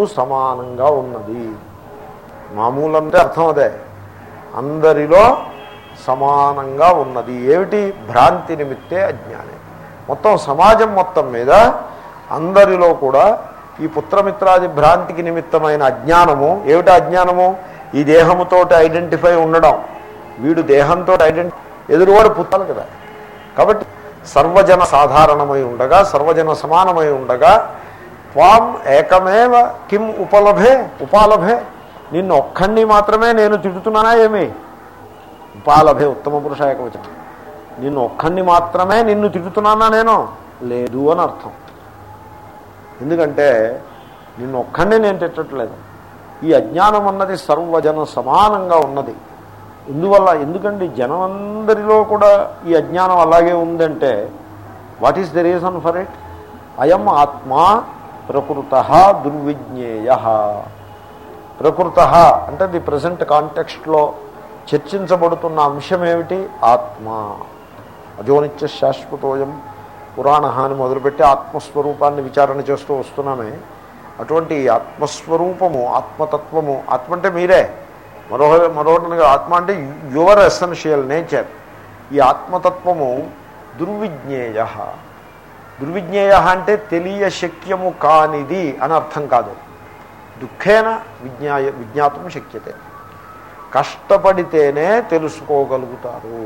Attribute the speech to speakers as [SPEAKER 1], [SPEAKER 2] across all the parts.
[SPEAKER 1] సమానంగా ఉన్నది మామూలు అంటే అర్థం అదే అందరిలో సమానంగా ఉన్నది ఏమిటి భ్రాంతి నిమిత్తే అజ్ఞానే మొత్తం సమాజం మొత్తం మీద అందరిలో కూడా ఈ పుత్రమిత్రాది భ్రాంతికి నిమిత్తమైన అజ్ఞానము ఏమిటి అజ్ఞానము ఈ దేహముతో ఐడెంటిఫై ఉండడం వీడు దేహంతో ఐడెంటి ఎదురువాడు పుట్టాలి కదా కాబట్టి సర్వజన సాధారణమై ఉండగా సర్వజన సమానమై ఉండగా త్వాం ఏకమేవ కిం ఉపలభే ఉపాలభే నిన్ను ఒక్కడిని మాత్రమే నేను తిడుతున్నానా ఏమి ఉపాలభే ఉత్తమ పురుష ఏకవచనం నిన్ను ఒక్కడిని మాత్రమే నిన్ను తిడుతున్నానా నేను లేదు అని అర్థం ఎందుకంటే నిన్ను ఒక్కడిని నేను తిట్టట్లేదు ఈ అజ్ఞానం అన్నది సర్వజన సమానంగా ఉన్నది ఇందువల్ల ఎందుకండి జనమందరిలో కూడా ఈ అజ్ఞానం అలాగే ఉందంటే what is the reason for it అయం ఆత్మా ప్రకృత దుర్విజ్ఞేయ ప్రకృత అంటే ది ప్రజెంట్ కాంటెక్స్ట్లో చర్చించబడుతున్న అంశం ఏమిటి ఆత్మ అజోనిత్య శాశ్వతోయం పురాణ అని మొదలుపెట్టి ఆత్మస్వరూపాన్ని విచారణ చేస్తూ వస్తున్నామే అటువంటి ఆత్మస్వరూపము ఆత్మతత్వము ఆత్మ అంటే మీరే మరో మరొకటి ఆత్మ అంటే యువర్ ఎసెన్షియల్ నేచర్ ఈ ఆత్మతత్వము దుర్విజ్ఞేయ దుర్విజ్ఞేయ అంటే తెలియశక్యము కానిది అని అర్థం కాదు దుఃఖేన విజ్ఞాయ విజ్ఞాతం శక్యతే కష్టపడితేనే తెలుసుకోగలుగుతారు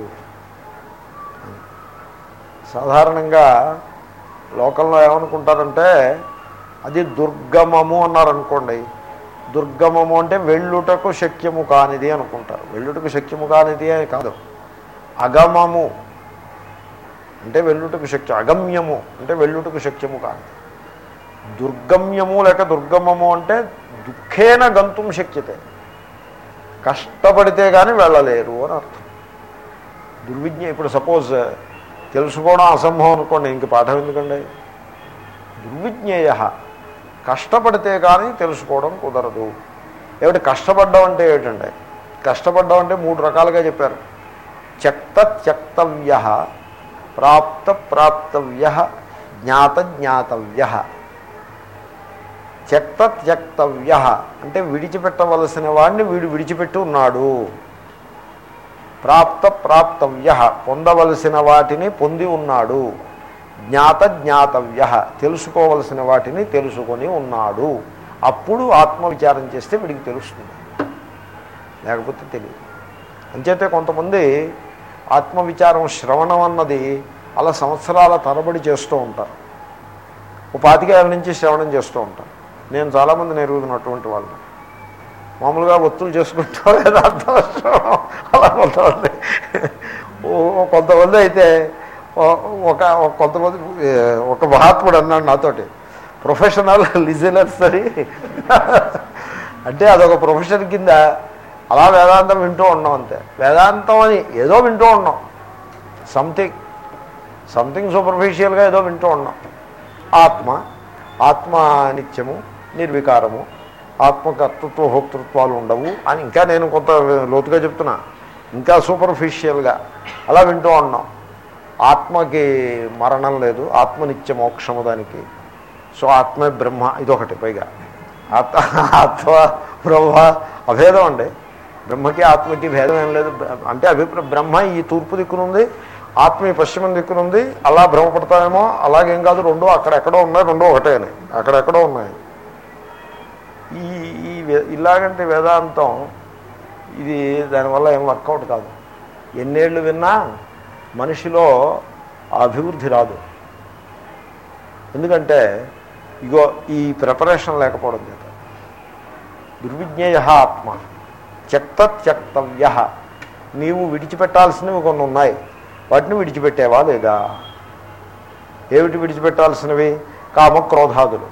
[SPEAKER 1] సాధారణంగా లోకంలో ఏమనుకుంటారంటే అది దుర్గమము అన్నారనుకోండి దుర్గమము అంటే వెళ్ళుటకు శక్యము కానిది అనుకుంటారు వెళ్ళుటకు శక్యము కానిది అని కాదు అగమము అంటే వెళ్ళుటకు శక్యం అగమ్యము అంటే వెళ్ళుటకు శక్యము కానిది దుర్గమ్యము లేక దుర్గమము అంటే దుఃఖేన గంతుం శక్యతే కష్టపడితే కానీ వెళ్ళలేరు అని అర్థం దుర్విజ్ఞ ఇప్పుడు సపోజ్ తెలుసుకోవడం అసంభవం అనుకోండి ఇంక పాఠం ఎందుకండి దుర్విజ్ఞేయ కష్టపడితే కానీ తెలుసుకోవడం కుదరదు ఏమిటి కష్టపడ్డం అంటే ఏమిటండి కష్టపడ్డం అంటే మూడు రకాలుగా చెప్పారు త్యక్త త్యక్తవ్య ప్రాప్త ప్రాప్తవ్య జ్ఞాత జ్ఞాతవ్య త్యక్త త్యక్తవ్య అంటే విడిచిపెట్టవలసిన వాడిని వీడు విడిచిపెట్టి ఉన్నాడు ప్రాప్త ప్రాప్తవ్య పొందవలసిన వాటిని పొంది ఉన్నాడు జ్ఞాత జ్ఞాతవ్య తెలుసుకోవలసిన వాటిని తెలుసుకొని ఉన్నాడు అప్పుడు ఆత్మవిచారం చేస్తే వీడికి తెలుస్తుంది లేకపోతే తెలియదు అంచేతే కొంతమంది ఆత్మవిచారం శ్రవణం అన్నది అలా సంవత్సరాల తరబడి చేస్తూ ఉంటారు ఓ పాతికేళ్ళ నుంచి శ్రవణం చేస్తూ ఉంటారు నేను చాలామంది నెరుగుతున్నటువంటి వాళ్ళని మామూలుగా ఒత్తులు చేసుకుంటూ లేదా అర్థం అలా కొంతమంది ఓ- కొంతమంది అయితే ఓ- ఒక ఒక కొంతమంది ఏ, ఒక మహాత్ముడు అన్నాడు నాతోటి ప్రొఫెషనల్ లిజనర్స్ అని అంటే అదొక ప్రొఫెషన్ కింద అలా వేదాంతం వింటూ ఉన్నాం అంతే వేదాంతం అని ఏదో వింటూ ఉన్నాం సంథింగ్ సంథింగ్ సూపర్ఫిషియల్గా ఏదో వింటూ ఉన్నాం ఆత్మ ఆత్మ నిత్యము నిర్వికారము ఆత్మకర్తృత్వ భోక్తృత్వాలు ఉండవు అని ఇంకా నేను కొంత లోతుగా చెప్తున్నా ఇంకా సూపర్ఫిషియల్గా అలా వింటూ ఉన్నాం ఆత్మకి మరణం లేదు ఆత్మ నిత్య మోక్షము దానికి సో ఆత్మే బ్రహ్మ ఇదొకటి పైగా ఆత్మ ఆత్మ బ్రహ్మ అభేదం అండి బ్రహ్మకి ఆత్మకి భేదం ఏం లేదు అంటే అభిప్రాయం బ్రహ్మ ఈ తూర్పు దిక్కునుంది ఆత్మ ఈ పశ్చిమం దిక్కునుంది అలా భ్రమపడతామేమో అలాగేం కాదు రెండు అక్కడెక్కడో ఉన్నాయి రెండు ఒకటే అక్కడెక్కడో ఉన్నాయి ఈ ఈ వే- ఇలాగంటే వేదాంతం ఇది దానివల్ల ఏం వర్కౌట్ కాదు ఎన్నేళ్ళు విన్నా మనిషిలో ఆ అభివృద్ధి రాదు ఎందుకంటే ఇగో ఈ ప్రిపరేషన్ లేకపోవడం చేత దుర్విజ్ఞేయ ఆత్మ త్యక్త త్యక్తవ్య నీవు విడిచిపెట్టాల్సినవి కొన్ని ఉన్నాయి వాటిని విడిచిపెట్టేవా లేదా ఏమిటి విడిచిపెట్టాల్సినవి కామక్రోధాదులు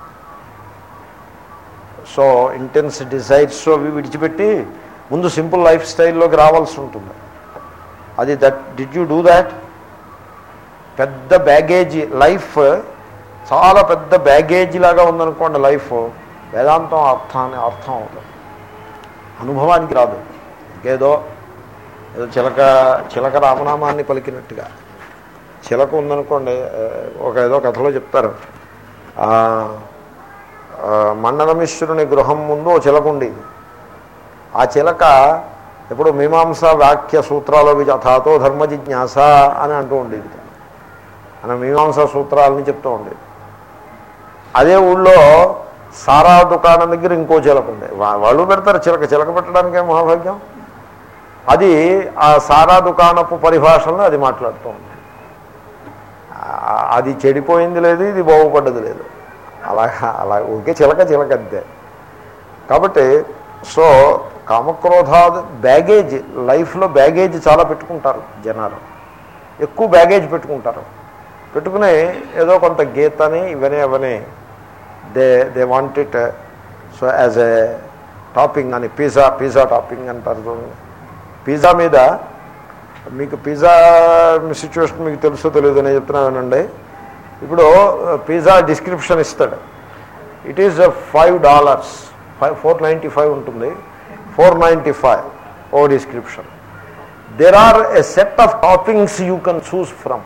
[SPEAKER 1] సో ఇంటెన్స్ డిజైర్స్ అవి విడిచిపెట్టి ముందు సింపుల్ లైఫ్ స్టైల్లోకి రావాల్సి ఉంటుంది అది that did you do that పెద్ద బ్యాగేజీ లైఫ్ చాలా పెద్ద బ్యాగేజీ లాగా ఉందనుకోండి లైఫ్ వేదాంతం అర్థాన్ని అర్థం అవుతుంది అనుభవానికి రాదు ఇంకేదో ఏదో చిలక చిలక రామనామాన్ని పలికినట్టుగా చిలక ఉందనుకోండి ఆ, ఒక ఏదో కథలో చెప్తారు ఆ, ఆ, మండనమిశ్రుని గృహం ముందు ఓ చిలక ఉండేది ఆ చిలక ఎప్పుడు మీమాంస వాక్య సూత్రాల విజాతో ధర్మ జిజ్ఞాస అని అంటూ ఉండేది అని మీమాంస సూత్రాలని చెప్తూ ఉండేది అదే ఊళ్ళో సారా దుకాణం దగ్గర ఇంకో చిలక ఉంది వా- వాళ్ళు పెడతారు చిలక చిలక పెట్టడానికే మహాభాగ్యం అది ఆ సారా దుకాణపు పరిభాషలను అది మాట్లాడుతూ ఉంది ఆ- అది చెడిపోయింది లేదు ఇది బాగుపడ్డది లేదు అలా అలా ఊరికే చిలక చిలక అంతే కాబట్టి సో కామక్రోధాది బ్యాగేజ్ లైఫ్లో బ్యాగేజ్ చాలా పెట్టుకుంటారు జనాలు ఎక్కువ బ్యాగేజ్ పెట్టుకుంటారు పెట్టుకుని ఏదో కొంత గీతని ఇవని అవని they they want it so as a topping అని పిజ్జా పిజ్జా టాపింగ్ అంటారు చూడండి పిజ్జా మీద మీకు పిజ్జా సిచ్యువేషన్ మీకు తెలుసో తెలియదు అని చెప్తున్నానండి ఇప్పుడు పిజ్జా డిస్క్రిప్షన్ ఇస్తాడు it is five dollars five four ninety five ఉంటుంది four ninety five oh description there are a set of toppings you can choose from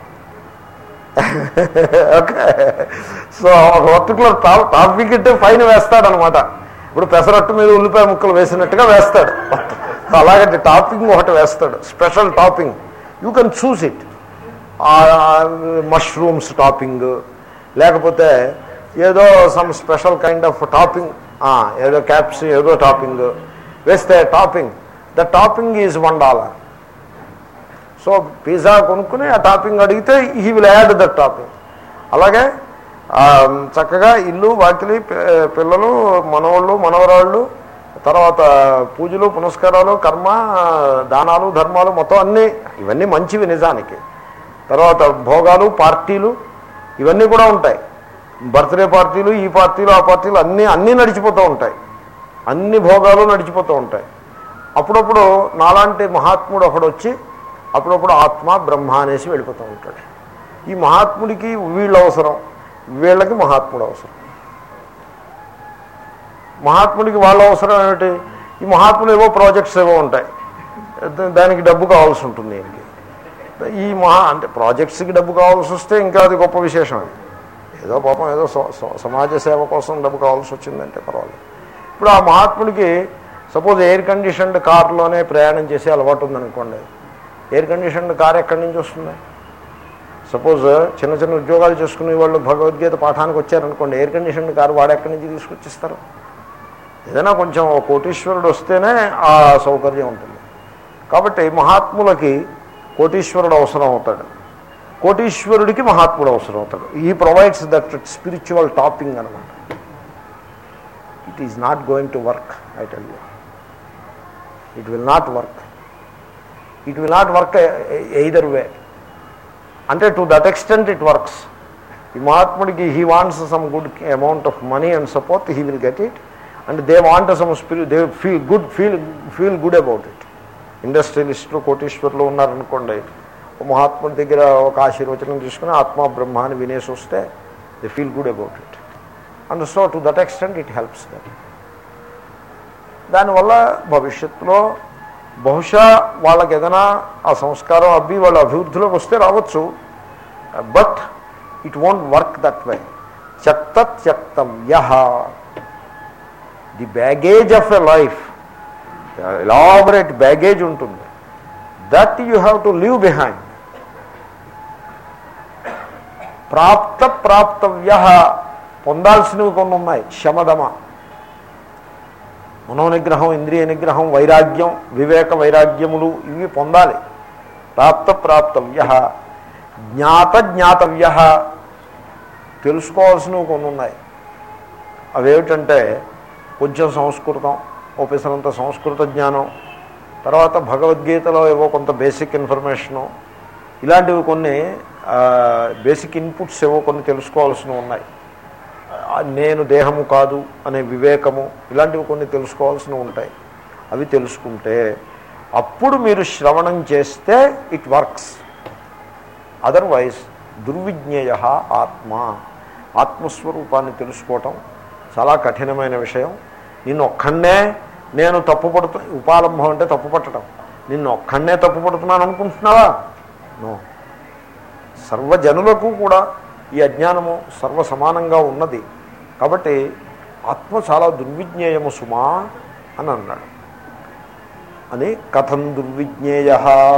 [SPEAKER 1] okay so ఒక పర్టికులర్ టాపిక్ ఇట్టే ఫైన్ వేస్తాడనమాట ఇప్పుడు పెసరట్టు మీద ఉల్లిపాయ ముక్కలు వేసినట్టుగా వేస్తాడు అలాగంటే టాపింగ్ ఒకటి వేస్తాడు special topping you can choose it mushrooms topping లేకపోతే ఏదో some special kind of topping ఏదో క్యాప్స్ ఏదో టాపింగ్ వేస్తే topping the topping is one dollar so pizza కొనుక్కుని ఆ టాపింగ్ అడిగితే he will add that topping అలాగే ఆ, చక్కగా ఇల్లు వాకిలి పి- పిల్లలు మనవాళ్ళు మనవరాళ్ళు తర్వాత పూజలు పునస్కారాలు కర్మ దానాలు ధర్మాలు మొత్తం అన్నీ ఇవన్నీ మంచివి నిజానికి తర్వాత భోగాలు పార్టీలు ఇవన్నీ కూడా ఉంటాయి బర్త్డే పార్టీలు ఈ పార్టీలు ఆ పార్టీలు అన్నీ అన్నీ నడిచిపోతూ ఉంటాయి అన్ని భోగాలు నడిచిపోతూ ఉంటాయి అప్పుడప్పుడు నాలాంటి మహాత్ముడు ఒకడు వచ్చి అప్పుడప్పుడు ఆత్మ బ్రహ్మ అనేసి వెళ్ళిపోతూ ఉంటాడు ఈ మహాత్ముడికి వీళ్ళు అవసరం వీళ్ళకి మహాత్ముడు అవసరం మహాత్ముడికి వాళ్ళ అవసరం ఏమిటి ఈ మహాత్ములు ఏవో ప్రాజెక్ట్స్ ఏవో ఉంటాయి దా- దానికి డబ్బు కావాల్సి ఉంటుంది ఈయనకి ఈ మహా అంటే ప్రాజెక్ట్స్కి డబ్బు కావాల్సి వస్తే ఇంకా అది గొప్ప విశేషం అది ఏదో పాపం ఏదో స- స- సమాజ సేవ కోసం డబ్బు కావాల్సి వచ్చిందంటే పర్వాలేదు ఇప్పుడు ఆ మహాత్ముడికి సపోజ్ ఎయిర్ కండిషన్డ్ కార్లోనే ప్రయాణం చేసే అలవాటు ఉందనుకోండి ఎయిర్ కండిషన్డ్ కార్ ఎక్కడి నుంచి వస్తుంది సపోజ్ చిన్న చిన్న ఉద్యోగాలు చేసుకునే వాళ్ళు భగవద్గీత పాఠానికి వచ్చారనుకోండి ఎయిర్ కండిషన్డ్ కారు వాడు ఎక్కడి నుంచి తీసుకొచ్చిస్తారు ఏదైనా కొంచెం ఓ కోటీశ్వరుడు వస్తేనే ఆ సౌకర్యం ఉంటుంది కాబట్టి మహాత్ములకి కోటీశ్వరుడు అవసరం అవుతాడు కోటీశ్వరుడికి మహాత్ముడు అవసరం అవుతాడు ఈ ప్రొవైడ్స్ దట్ స్పిరిచువల్ టాపింగ్ అనమాట it is not going to work I tell you it will not work it will not work either way అంటే to that extent it works ఈ మహాత్ముడికి he wants some good amount of money and support he will get it and they want some spirit they feel good feel feel good about it ఇండస్ట్రియలిస్టులు కోటీశ్వరులు ఉన్నారనుకోండి ఒక మహాత్ముడి దగ్గర ఒక ఆశీర్వచనం తీసుకుని ఆత్మ బ్రహ్మ అని వినేసి వస్తే they feel good about it and so to that extent it helps that దానివల్ల భవిష్యత్తులో బహుశా వాళ్ళకి ఏదైనా ఆ సంస్కారం అబ్బి వాళ్ళ అభివృద్ధిలోకి వస్తే రావచ్చు but it won't work that way త్యక్త త్యక్తం యహ the baggage of a life elaborate baggage ఉంటుంది that you have to leave behind ప్రాప్త ప్రాప్తవ్య పొందాల్సినవి కొన్ని ఉన్నాయి శమదమ మనోనిగ్రహం ఇంద్రియ నిగ్రహం వైరాగ్యం వివేక వైరాగ్యములు ఇవి పొందాలి ప్రాప్త ప్రాప్తవ్య జ్ఞాత జ్ఞాతవ్య తెలుసుకోవాల్సినవి కొన్ని ఉన్నాయి అవేమిటంటే కొంచెం సంస్కృతం ఓపెసరంత సంస్కృత జ్ఞానం తర్వాత భగవద్గీతలో ఏవో కొంత బేసిక్ ఇన్ఫర్మేషను ఇలాంటివి కొన్ని బేసిక్ ఇన్పుట్స్ ఏవో కొన్ని తెలుసుకోవాల్సినవి ఉన్నాయి ఆ, నేను దేహము కాదు అనే వివేకము ఇలాంటివి కొన్ని తెలుసుకోవాల్సినవి ఉంటాయి అవి తెలుసుకుంటే అప్పుడు మీరు శ్రవణం చేస్తే ఇట్ వర్క్స్ అదర్వైజ్ దుర్విజ్ఞేయ ఆత్మ ఆత్మస్వరూపాన్ని తెలుసుకోవటం చాలా కఠినమైన విషయం నిన్ను ఒక్కడే నేను తప్పుపడుతు ఉపాలంభం అంటే తప్పు పట్టడం నిన్ను ఒక్కడే తప్పు పడుతున్నాను అనుకుంటున్నావా నో సర్వజనులకు కూడా ఈ అజ్ఞానము సర్వ సమానంగా ఉన్నది కాబట్టి ఆత్మ చాలా దుర్విజ్ఞేయము సుమా అని అన్నాడు అని కథం దుర్విజ్ఞేయ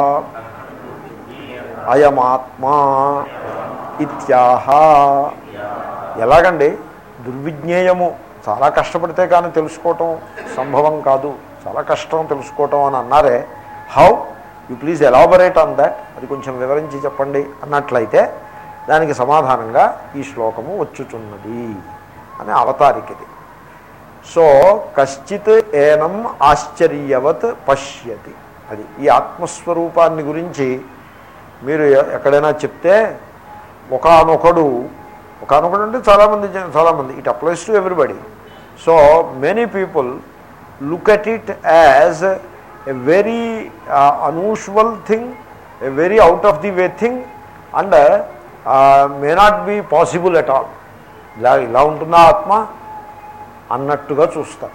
[SPEAKER 1] అయమాత్మా ఇత్యాహ ఎలాగండి దుర్విజ్ఞేయము చాలా కష్టపడితే కానీ తెలుసుకోవటం సంభవం కాదు చాలా కష్టం తెలుసుకోవటం అని అన్నారే how you please elaborate on that అది కొంచెం వివరించి చెప్పండి అన్నట్లయితే దానికి సమాధానంగా ఈ శ్లోకము వచ్చుచున్నది అని అవతారికది సో కశ్చిత్ ఏనం ఆశ్చర్యవత్ పశ్యతి అది ఈ ఆత్మస్వరూపాన్ని గురించి మీరు ఎ- ఎక్కడైనా చెప్తే ఒకనొకడు ఒకనొకడు అంటే చాలామంది జన- చాలామంది it applies to everybody so many people look at it as a very unusual thing a very out of the way thing and may not be possible at all ఇలా ఇలా ఉంటుందా ఆత్మ అన్నట్టుగా చూస్తారు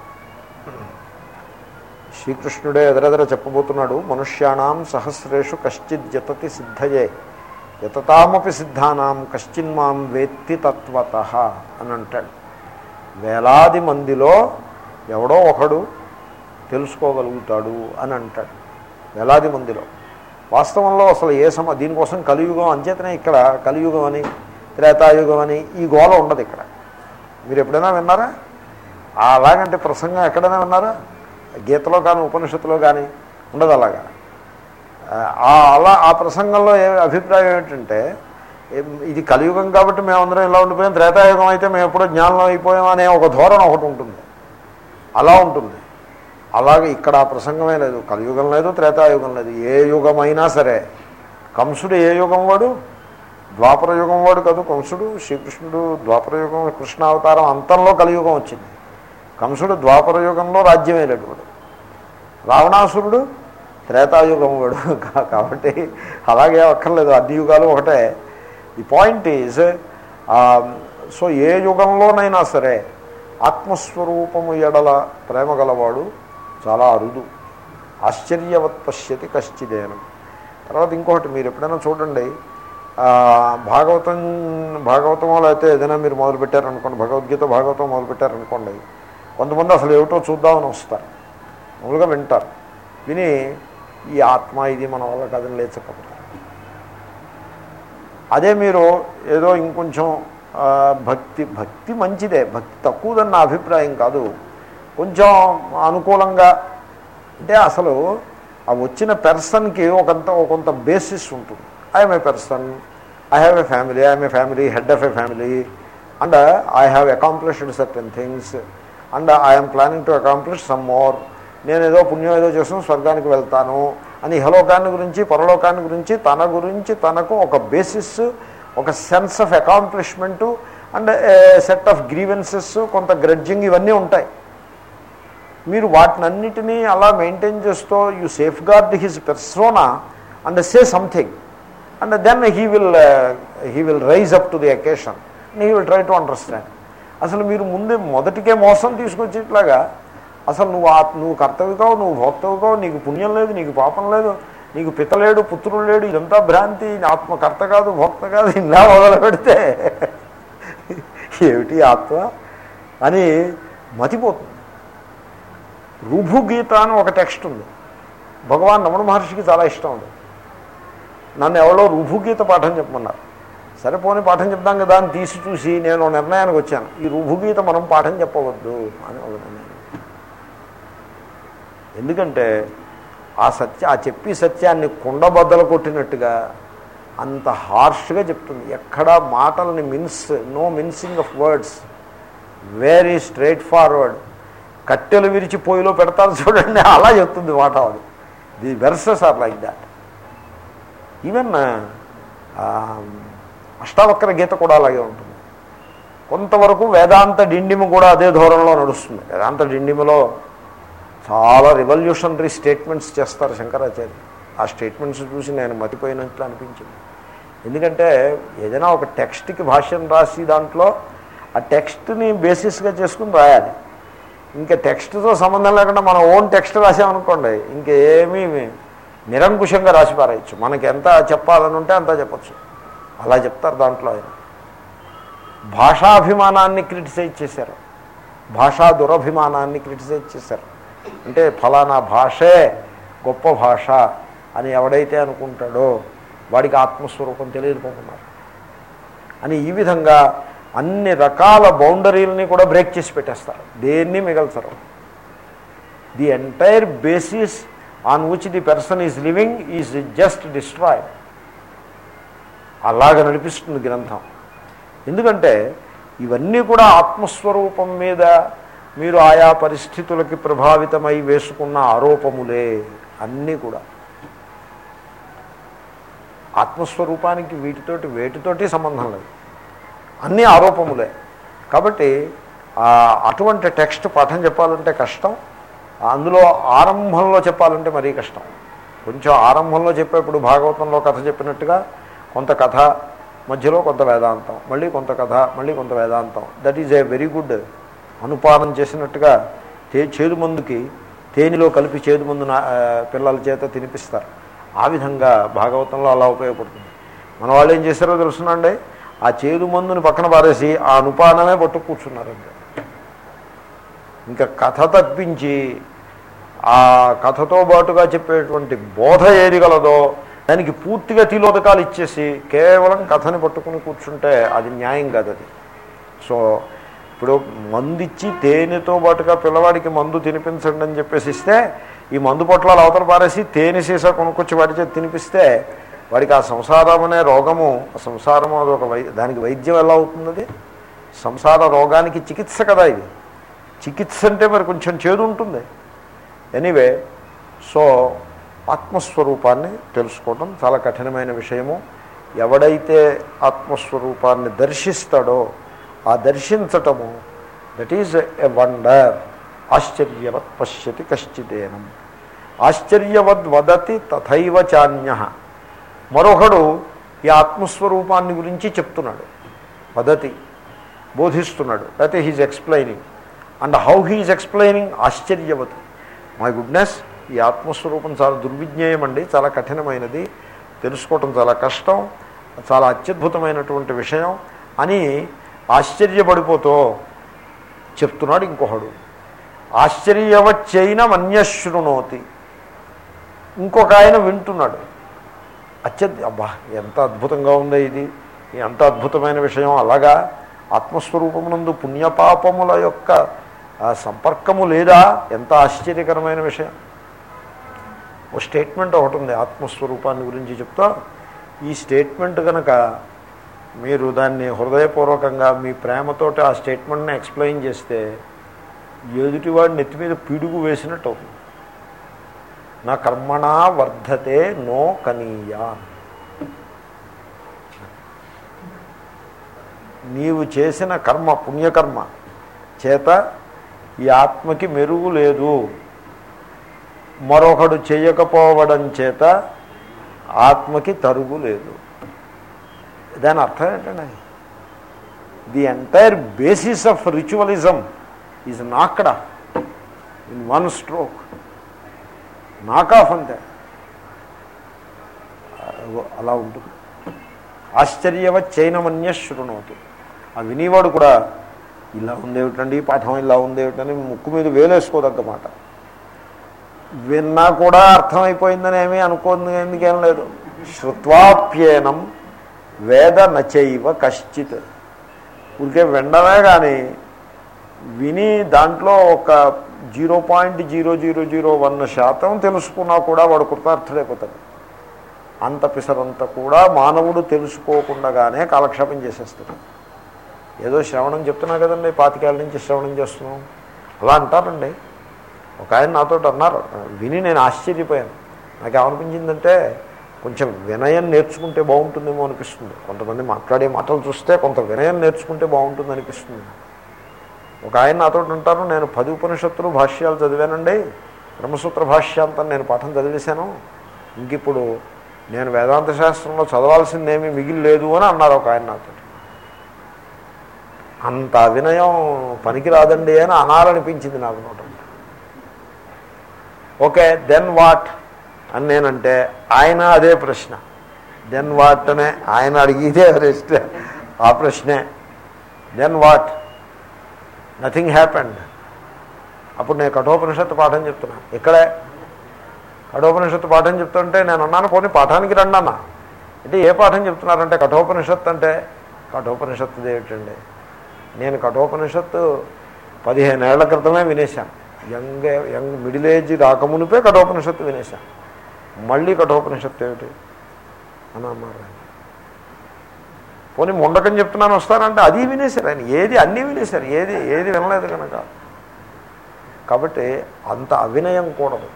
[SPEAKER 1] శ్రీకృష్ణుడే ఎదరెదర చెప్పబోతున్నాడు మనుష్యాణం సహస్రేషు కశ్చిత్ జతతి సిద్ధయే యతతామపి సిద్ధానాం కశ్చిన్మాం వేత్తి తత్వత అని అంటాడు వేలాది మందిలో ఎవడో ఒకడు తెలుసుకోగలుగుతాడు అని అంటాడు వేలాది మందిలో వాస్తవంలో అసలు ఏ సమ దీనికోసం కలియుగం అంచేతనే ఇక్కడ కలియుగం అని త్రేతాయుగం అని ఈ గోల ఉండదు ఇక్కడ మీరు ఎప్పుడైనా విన్నారా అలాగంటే ప్రసంగం ఎక్కడైనా విన్నారా గీతలో కానీ ఉపనిషత్తులో కానీ ఉండదు అలాగా ఆ అలా ఆ ప్రసంగంలో ఏ అభిప్రాయం ఏంటంటే ఏం- ఇది కలియుగం కాబట్టి మేమందరం ఇలా ఉండిపోయాం త్రేతాయుగం అయితే మేము ఎప్పుడో జ్ఞానం అయిపోయాం అనే ఒక ధోరణ ఒకటి ఉంటుంది అలా ఉంటుంది అలాగే ఇక్కడ ఆ ప్రసంగమే లేదు కలియుగం లేదు త్రేతాయుగం లేదు ఏ యుగమైనా సరే కంసుడు ఏ యుగం వాడు ద్వాపర యుగం వాడు కాదు కంసుడు శ్రీకృష్ణుడు ద్వాపర యుగం కృష్ణావతారం అంతంలో కలియుగం వచ్చింది కంసుడు ద్వాపర యుగంలో రాజ్యం వెళ్ళాడు వాడు రావణాసురుడు త్రేతాయుగం వాడు కా- కాబట్టి అలాగే అక్కర్లేదు అన్ని యుగాలు ఒకటే ది పాయింట్ ఈజ్ సో ఏ యుగంలోనైనా సరే ఆత్మస్వరూపము ఎడల ప్రేమ గలవాడు చాలా అరుదు ఆశ్చర్యవత్ పశ్యతి కశ్చిదేనం తర్వాత ఇంకొకటి మీరు ఎప్పుడైనా చూడండి ఆ, భాగవతం భాగవతంలో అయితే ఏదైనా మీరు మొదలుపెట్టారనుకోండి భగవద్గీత భాగవతం మొదలుపెట్టారనుకోండి కొంతమంది అసలు ఏమిటో చూద్దామని వస్తారు మామూలుగా వింటారు విని ఈ ఆత్మ ఇది మన వల్ల కథను లేచకపోతారు అదే మీరు ఏదో ఇంకొంచెం ఆ, భక్తి భక్తి మంచిదే భక్తి తక్కువదని నా అభిప్రాయం కాదు కొంచెం అనుకూలంగా అంటే అసలు ఆ వచ్చిన పెర్సన్కి ఒకంత కొంత బేసిస్ ఉంటుంది I'm a person I have a family I'm a family head of a family and I have accomplished certain things and I'm planning to accomplish some more నేను ఏదో పుణ్యం ఏదో చేస్తాను స్వర్గానికి వెళ్తాను అని ఇహలోకాన్ని గురించి పరలోకాన్ని గురించి తన గురించి తనకు ఒక బేసిస్ ఒక sense of accomplishment and set of grievances కొంత గ్రడ్జింగ్ ఇవన్నీ ఉంటాయి మీరు వాటినన్నిటినీ అలా మెయింటైన్ చేస్తూ you safeguard his persona and say something and then he will he will rise up to the occasion and he will try to understand అసలు మీరు ముందే మొదటికే మోసం తీసుకొచ్చేట్లాగా అసలు నువ్వు ఆ నువ్వు కర్తవికావు నువ్వు భోక్తవికావు నీకు పుణ్యం లేదు నీకు పాపం లేదు నీకు పిత లేడు పుత్రుడు లేడు ఇదంతా భ్రాంతి ఆత్మ కర్త కాదు భోక్త కాదు ఇలా మొదలు పెడితే ఏమిటి ఆత్మ అని మతిపోతుంది రుభుగీత అని ఒక టెక్స్ట్ ఉంది భగవాన్ రమణ మహర్షికి చాలా ఇష్టం ఉంది నన్ను ఎవరో రుభుగీత పాఠం చెప్పమన్నారు సరే పోనీ పాఠం చెప్దాం కదా అని తీసి చూసి నేను ఓ నిర్ణయానికి వచ్చాను ఈ రుభుగీత మనం పాఠం చెప్పవద్దు అని ఒక నిర్ణయం ఎందుకంటే ఆ సత్య ఆ చెప్పి సత్యాన్ని కుండబద్దలు కొట్టినట్టుగా అంత హార్ష్గా చెప్తుంది ఎక్కడా మాటల్ని minces no mincing of words very straightforward కట్టెలు విరిచి పొయ్యిలో పెడతారు చూడండి అలా చెప్తుంది మాట అది the verses are like that even Ashtavakra Gita కూడా అలాగే ఉంటుంది కొంతవరకు వేదాంత డిండిము కూడా అదే ధోరణిలో నడుస్తుంది వేదాంత డిండిములో చాలా రివల్యూషనరీ స్టేట్మెంట్స్ చేస్తారు శంకరాచార్య ఆ స్టేట్మెంట్స్ చూసి నేను మతిపోయినట్లు అనిపించింది ఎందుకంటే ఏదైనా ఒక టెక్స్ట్కి భాష్యం రాసి దాంట్లో ఆ టెక్స్ట్ని బేసిస్గా చేసుకుని రాయాలి ఇంకా టెక్స్ట్తో సంబంధం లేకుండా మనం ఓన్ టెక్స్ట్ రాసామనుకోండి ఇంకేమీ నిరంకుశంగా రాసి పారేయచ్చు మనకి ఎంత చెప్పాలని ఉంటే అంత చెప్పచ్చు అలా చెప్తారు దాంట్లో ఆయన భాషాభిమానాన్ని క్రిటిసైజ్ చేశారు భాషా దురభిమానాన్ని క్రిటిసైజ్ చేశారు అంటే ఫలానా భాషే గొప్ప భాష అని ఎవడైతే అనుకుంటాడో వాడికి ఆత్మస్వరూపం తెలియదుకుంటున్నారు అని ఈ విధంగా అన్ని రకాల బౌండరీలని కూడా బ్రేక్ చేసి పెట్టేస్తారు దేన్ని మిగల్చరు the entire basis on which the person is living is just destroy అలాగ నడిపిస్తుంది గ్రంథం ఎందుకంటే ఇవన్నీ కూడా ఆత్మస్వరూపం మీద మీరు ఆయా పరిస్థితులకి ప్రభావితమై వేసుకున్న ఆరోపములే అన్నీ కూడా ఆత్మస్వరూపానికి వీటితోటి వేటితోటి సంబంధం లేదు అన్నీ ఆరోపములే కాబట్టి ఆ, అటువంటి టెక్స్ట్ పాఠం చెప్పాలంటే కష్టం అందులో ఆరంభంలో చెప్పాలంటే మరీ కష్టం కొంచెం ఆరంభంలో చెప్పేప్పుడు భాగవతంలో కథ చెప్పినట్టుగా కొంత కథ మధ్యలో కొంత వేదాంతం మళ్ళీ కొంత కథ మళ్ళీ కొంత వేదాంతం that is a very good అనుపానం చేసినట్టుగా తే చేదు మందుకి తేనెలో కలిపి చేదు మందు నా- ఆ, పిల్లల చేత తినిపిస్తారు ఆ విధంగా భాగవతంలో అలా ఉపయోగపడుతుంది మన వాళ్ళు ఏం చేశారో తెలుసునండి ఆ చేదు మందుని పక్కన పారేసి ఆ అనుపానమే పట్టు కూర్చున్నారండి ఇంకా కథ తప్పించి ఆ కథతో పాటుగా చెప్పేటువంటి బోధ ఏది గలదో దానికి పూర్తిగా తిలోదకాలు ఇచ్చేసి కేవలం కథని పట్టుకుని కూర్చుంటే అది న్యాయం కాదు అది సో ఇప్పుడు మందు ఇచ్చి తేనెతో పాటుగా పిల్లవాడికి మందు తినిపించండి అని చెప్పేసి ఇస్తే ఈ మందు పొట్లాలు అవతల పారేసి తేనె సీసా కొనుక్కొచ్చి వాడి చేతి తినిపిస్తే వాడికి ఆ సంసారం అనే రోగము ఆ సంసారము అది ఒక వై దానికి వైద్యం ఎలా అవుతుంది అది సంసార రోగానికి చికిత్స కదా ఇది చికిత్స అంటే మరి కొంచెం చేదు ఉంటుంది ఎనీవే సో ఆత్మస్వరూపాన్ని తెలుసుకోవడం చాలా కఠినమైన విషయము ఎవడైతే ఆత్మస్వరూపాన్ని దర్శిస్తాడో ఆ దర్శించటము దట్ ఈజ్ ఎ వండర్ ఆశ్చర్యవత్ పశ్యతి కశ్చిదేనం ఆశ్చర్యవద్ వదతి తథైవ చాన్య మరొకడు ఈ ఆత్మస్వరూపాన్ని గురించి చెప్తున్నాడు వదతి బోధిస్తున్నాడు లేకపోతే he's explaining and how he's explaining ఆశ్చర్యవతి మై గుడ్నెస్ ఈ ఆత్మస్వరూపం చాలా దుర్విజ్ఞేయం అండి చాలా కఠినమైనది తెలుసుకోవటం చాలా కష్టం చాలా అత్యద్భుతమైనటువంటి విషయం అని ఆశ్చర్యపడిపోతూ చెప్తున్నాడు ఇంకొకడు ఆశ్చర్యవచ్చైన మన్యశృణోతి ఇంకొక ఆయన వింటున్నాడు అత్యద్ అబ్బా ఎంత అద్భుతంగా ఉందో ఇది ఎంత అద్భుతమైన విషయం అలాగా ఆత్మస్వరూపమునందు పుణ్యపాపముల యొక్క ఆ సంపర్కము లేదా ఎంత ఆశ్చర్యకరమైన విషయం ఓ స్టేట్మెంట్ ఒకటి ఉంది ఆత్మస్వరూపాన్ని గురించి చెప్తా ఈ స్టేట్మెంట్ కనుక మీరు దాన్ని హృదయపూర్వకంగా మీ ప్రేమతోటి ఆ స్టేట్మెంట్ని ఎక్స్ప్లెయిన్ చేస్తే ఎదుటివాడి నెత్తి మీద పిడుగు వేసినట్టు అవుతుంది నా కర్మణా వర్ధతే నో కనీయా నీవు చేసిన కర్మ పుణ్యకర్మ చేత ఈ ఆత్మకి మెరుగు లేదు మరొకడు చేయకపోవడం చేత ఆత్మకి తరుగు లేదు దాని అర్థం ఏంటండి the entire basis of ritualism is knocked in one stroke knock off అంతే అలా ఉంటుంది ఆశ్చర్యవత్ చైనమన్య శృణోతి ఆ వినేవాడు కూడా ఇలా ఉందేమిటండి ఈ పాఠం ఇలా ఉందేమిటని ముక్కు మీద వేలేసుకోదగ్గ మాట విన్నా కూడా అర్థమైపోయిందని ఏమీ అనుకోంది ఎందుకేం లేదు శృత్వాప్యేనం వేద నచైవ కశ్చిత్ ఊరికే వినడమే కానీ విని దాంట్లో ఒక zero point zero zero zero one శాతం తెలుసుకున్నా కూడా వాడు కృతార్థుడైపోతాడు అంత పిసరంత కూడా మానవుడు తెలుసుకోకుండానే కాలక్షేపం చేసేస్తాడు ఏదో శ్రవణం చెప్తున్నా కదండి పాతికేళ్ళ నుంచి శ్రవణం చేస్తున్నాం అలా అంటారండి ఒక ఆయన నాతో అన్నారు విని నేను ఆశ్చర్యపోయాను నాకు ఏమనిపించిందంటే కొంచెం వినయం నేర్చుకుంటే బాగుంటుందేమో అనిపిస్తుంది కొంతమంది మాట్లాడే మాటలు చూస్తే కొంత వినయం నేర్చుకుంటే బాగుంటుంది అనిపిస్తుంది ఒక ఆయన నాతో అంటారు నేను పది ఉపనిషత్తులు భాష్యాలు చదివానండి బ్రహ్మసూత్ర భాష్యాంతం నేను పాఠం చదివేశాను ఇంక ఇప్పుడు నేను వేదాంత శాస్త్రంలో చదవాల్సిందేమీ మిగిలి లేదు అని అన్నారు ఒక ఆయన నాతో అంత అవినయం పనికిరాదండి అని అనాలనిపించింది నాకు నోట ఓకే దెన్ వాట్ అని నేనంటే ఆయన అదే ప్రశ్న దెన్ వాట్ అనే ఆయన అడిగితే ప్రశ్న ఆ ప్రశ్నే దెన్ వాట్ నథింగ్ హ్యాపెండ్ అప్పుడు నేను కఠోపనిషత్తు పాఠం చెప్తున్నాను ఇక్కడే కఠోపనిషత్తు పాఠం చెప్తుంటే నేను అన్నాను పోనీ పాఠానికి రండి అన్న అంటే ఏ పాఠం చెప్తున్నారంటే కఠోపనిషత్తు అంటే కఠోపనిషత్తు ఏమిటండి నేను కఠోపనిషత్తు పదిహేను ఏళ్ల క్రితమే వినేశాను యంగ్ యంగ్ మిడిల్ ఏజ్ రాకమునిపే కఠోపనిషత్తు వినేశాను మళ్ళీ కఠోపనిషత్తు ఏమిటి అని అన్నారు ఆయన. పోనీ ముండకం చెప్తున్నాను వస్తానంటే అది వినేశారు ఆయన ఏది అన్నీ వినేశారు ఏది ఏది వినలేదు కనుక కాబట్టి అంత అవినయం కూడదు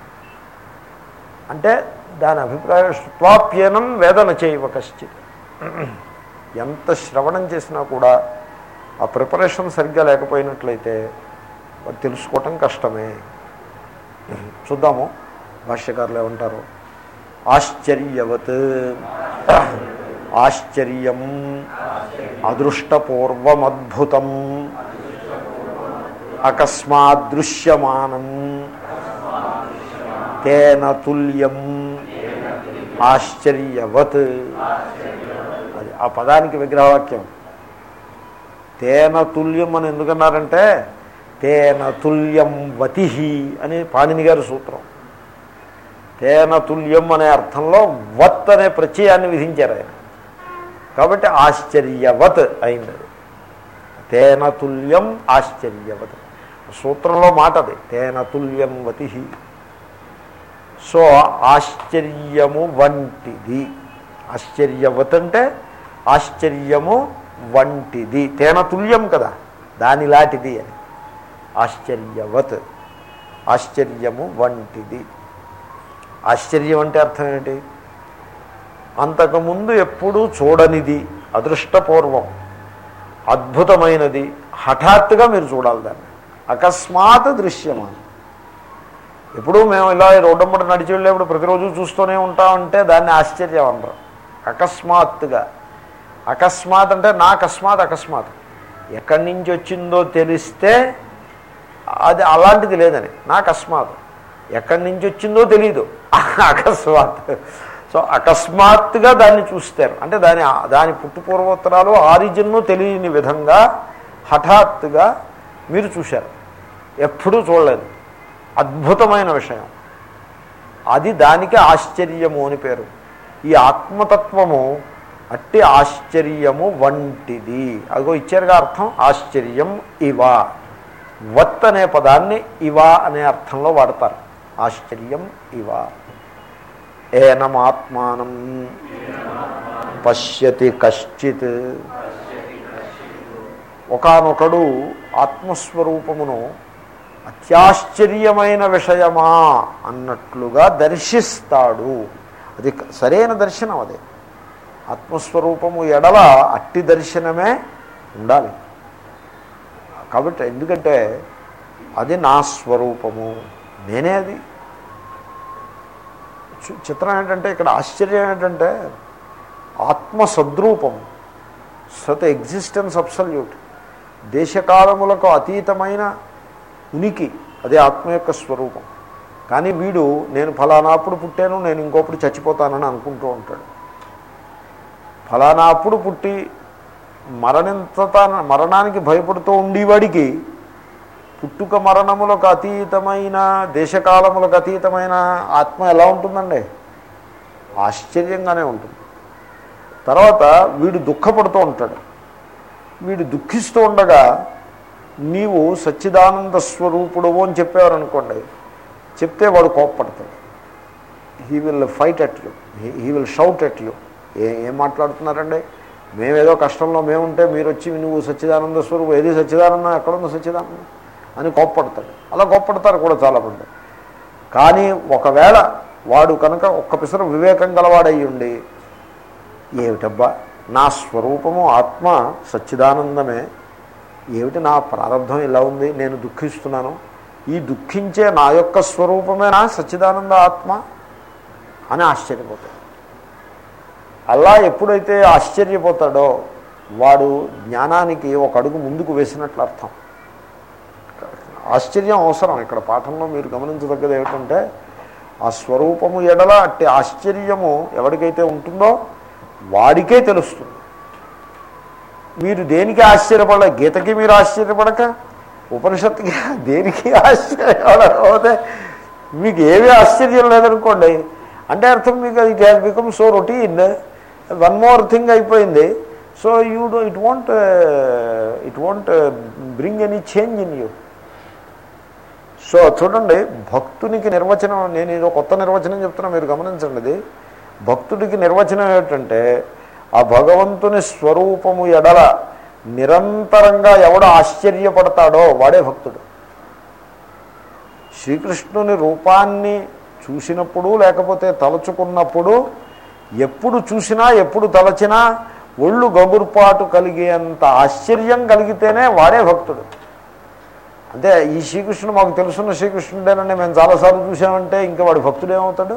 [SPEAKER 1] అంటే దాని అభిప్రాయం శ్రుత్వాప్యనం వేదన చేయవ కశ్చిత్ ఎంత శ్రవణం చేసినా కూడా ఆ ప్రిపరేషన్ సరిగ్గా లేకపోయినట్లయితే వాడు తెలుసుకోవటం కష్టమే చూద్దాము భాష్యకారులు ఏమంటారు ఆశ్చర్యవత్ ఆశ్చర్యం అదృష్టపూర్వమద్భుతం అకస్మాదృశ్యమానం తేన తుల్యం ఆశ్చర్యవత్ అది ఆ పదానికి విగ్రహవాక్యం తేన తుల్యం అని ఎందుకన్నారంటే తేన తుల్యం వతి అని పాణిని గారి సూత్రం తేన తుల్యం అనే అర్థంలో వత్ అనే ప్రత్యయాన్ని విధించారు ఆయన కాబట్టి ఆశ్చర్యవత్ అయింది అది తేన తుల్యం ఆశ్చర్యవత్ సూత్రంలో మాట అది తేన తుల్యం వతి సో ఆశ్చర్యము వంటిది ఆశ్చర్యవత్ అంటే ఆశ్చర్యము వంటిది తేన తుల్యం కదా దానిలాంటిది అని ఆశ్చర్యవత్ ఆశ్చర్యము వంటిది ఆశ్చర్యం అంటే అర్థం ఏంటి అంతకుముందు ఎప్పుడూ చూడనిది అదృష్టపూర్వం అద్భుతమైనది హఠాత్తుగా మీరు చూడాలి దాన్ని అకస్మాత్ దృశ్యమానం ఎప్పుడూ మేము ఇలా ఈ రోడ్డంబడి నడిచి వెళ్ళేప్పుడు ప్రతిరోజు చూస్తూనే ఉంటామంటే దాన్ని ఆశ్చర్యం అనరు అకస్మాత్తుగా అకస్మాత్ అంటే నా అకస్మాత్ అకస్మాత్ ఎక్కడి నుంచి వచ్చిందో తెలిస్తే అది అలాంటిది లేదని నా అకస్మాత్ ఎక్కడి నుంచి వచ్చిందో తెలీదు అకస్మాత్ సో అకస్మాత్తుగా దాన్ని చూస్తారు అంటే దాని దాని పుట్టుపూర్వోత్తరాలు ఆరిజిన్ను తెలియని విధంగా హఠాత్తుగా మీరు చూశారు ఎప్పుడూ చూడలేదు అద్భుతమైన విషయం అది దానికి ఆశ్చర్యము అని పేరు ఈ ఆత్మతత్వము అట్టి ఆశ్చర్యము వంటిది అదిగో ఇచ్చారుగా అర్థం ఆశ్చర్యం ఇవ వత్ అనే పదాన్ని ఇవ అనే అర్థంలో వాడతారు ఆశ్చర్యం ఇవ ఏనమాత్మానం పశ్యతి కశ్చిత్ ఒకనొకడు ఆత్మస్వరూపమును అత్యాశ్చర్యమైన విషయమా అన్నట్లుగా దర్శిస్తాడు అది సరైన దర్శనం అదే ఆత్మస్వరూపము ఎడల అట్టి దర్శనమే ఉండాలి కాబట్టి ఎందుకంటే అది నా స్వరూపము నేనే అది చి- చిత్రం ఏంటంటే ఇక్కడ ఆశ్చర్యం ఏంటంటే ఆత్మ సద్రూపం సత్ ఎగ్జిస్టెన్స్ అబ్సల్యూట్ దేశకాలములకు అతీతమైన ఉనికి అదే ఆత్మ యొక్క స్వరూపం కానీ వీడు నేను ఫలానాప్పుడు పుట్టాను నేను ఇంకోప్పుడు చచ్చిపోతానని అనుకుంటూ ఉంటాడు ఫలానాప్పుడు పుట్టి మరణించత మరణానికి భయపడుతూ ఉండేవాడికి పుట్టుక మరణములకు అతీతమైన దేశకాలములకు అతీతమైన ఆత్మ ఎలా ఉంటుందండి ఆశ్చర్యంగానే ఉంటుంది తర్వాత వీడు దుఃఖపడుతూ ఉంటాడు వీడు దుఃఖిస్తూ ఉండగా నీవు సచ్చిదానంద స్వరూపుడవు అని చెప్పేవారనుకోండి చెప్తే వాడు కోప్పడతాడు he will fight at you he will shout at you ఏ ఏం మాట్లాడుతున్నారండి మేమేదో కష్టంలో మేముంటే మీరు వచ్చి నువ్వు సచ్చిదానంద స్వరూపం ఏది సచ్చిదానందం ఎక్కడుందో సచ్చిదానందం అని కోప్పడతాడు అలా కోప్పడతారు కూడా చాలామంది కానీ ఒకవేళ వాడు కనుక ఒక్క పిసరు వివేకం గలవాడయి ఉండి ఏమిటబ్బా నా స్వరూపము ఆత్మ సచ్చిదానందమే ఏమిటి నా ప్రారంభం ఇలా ఉంది నేను దుఃఖిస్తున్నాను ఈ దుఃఖించే నా యొక్క స్వరూపమే నా సచ్చిదానంద ఆత్మ అని ఆశ్చర్యపోతాడు అలా ఎప్పుడైతే ఆశ్చర్యపోతాడో వాడు జ్ఞానానికి ఒక అడుగు ముందుకు వేసినట్లు అర్థం ఆశ్చర్యం అవసరం ఇక్కడ పాఠంలో మీరు గమనించదగ్గది ఏమిటంటే ఆ స్వరూపము ఎడల అట్టి ఆశ్చర్యము ఎవరికైతే ఉంటుందో వాడికే తెలుస్తుంది మీరు దేనికి ఆశ్చర్యపడ గీతకి మీరు ఆశ్చర్యపడక ఉపనిషత్తుకి దేనికి ఆశ్చర్యం పోతే మీకు ఏమీ ఆశ్చర్యం లేదనుకోండి అంటే అర్థం మీకు అది it has become so routine one more thing అయిపోయింది so you do it won't it won't bring any change in you so చూడండి భక్తునికి నిర్వచనం నేను ఏదో కొత్త నిర్వచనం చెప్తున్నా మీరు గమనించండి ఇది భక్తుడికి నిర్వచనం ఏమిటంటే ఆ భగవంతుని స్వరూపము ఎడల నిరంతరంగా ఎవడు ఆశ్చర్యపడతాడో వాడే భక్తుడు శ్రీకృష్ణుని రూపాన్ని చూసినప్పుడు లేకపోతే తలుచుకున్నప్పుడు ఎప్పుడు చూసినా ఎప్పుడు తలచినా ఒళ్ళు గగుర్పాటు కలిగేంత ఆశ్చర్యం కలిగితేనే వాడే భక్తుడు అంటే ఈ శ్రీకృష్ణుడు మాకు తెలుసున్న శ్రీకృష్ణుడేనండి మేము చాలాసార్లు చూసామంటే ఇంకా వాడి భక్తుడు ఏమవుతాడు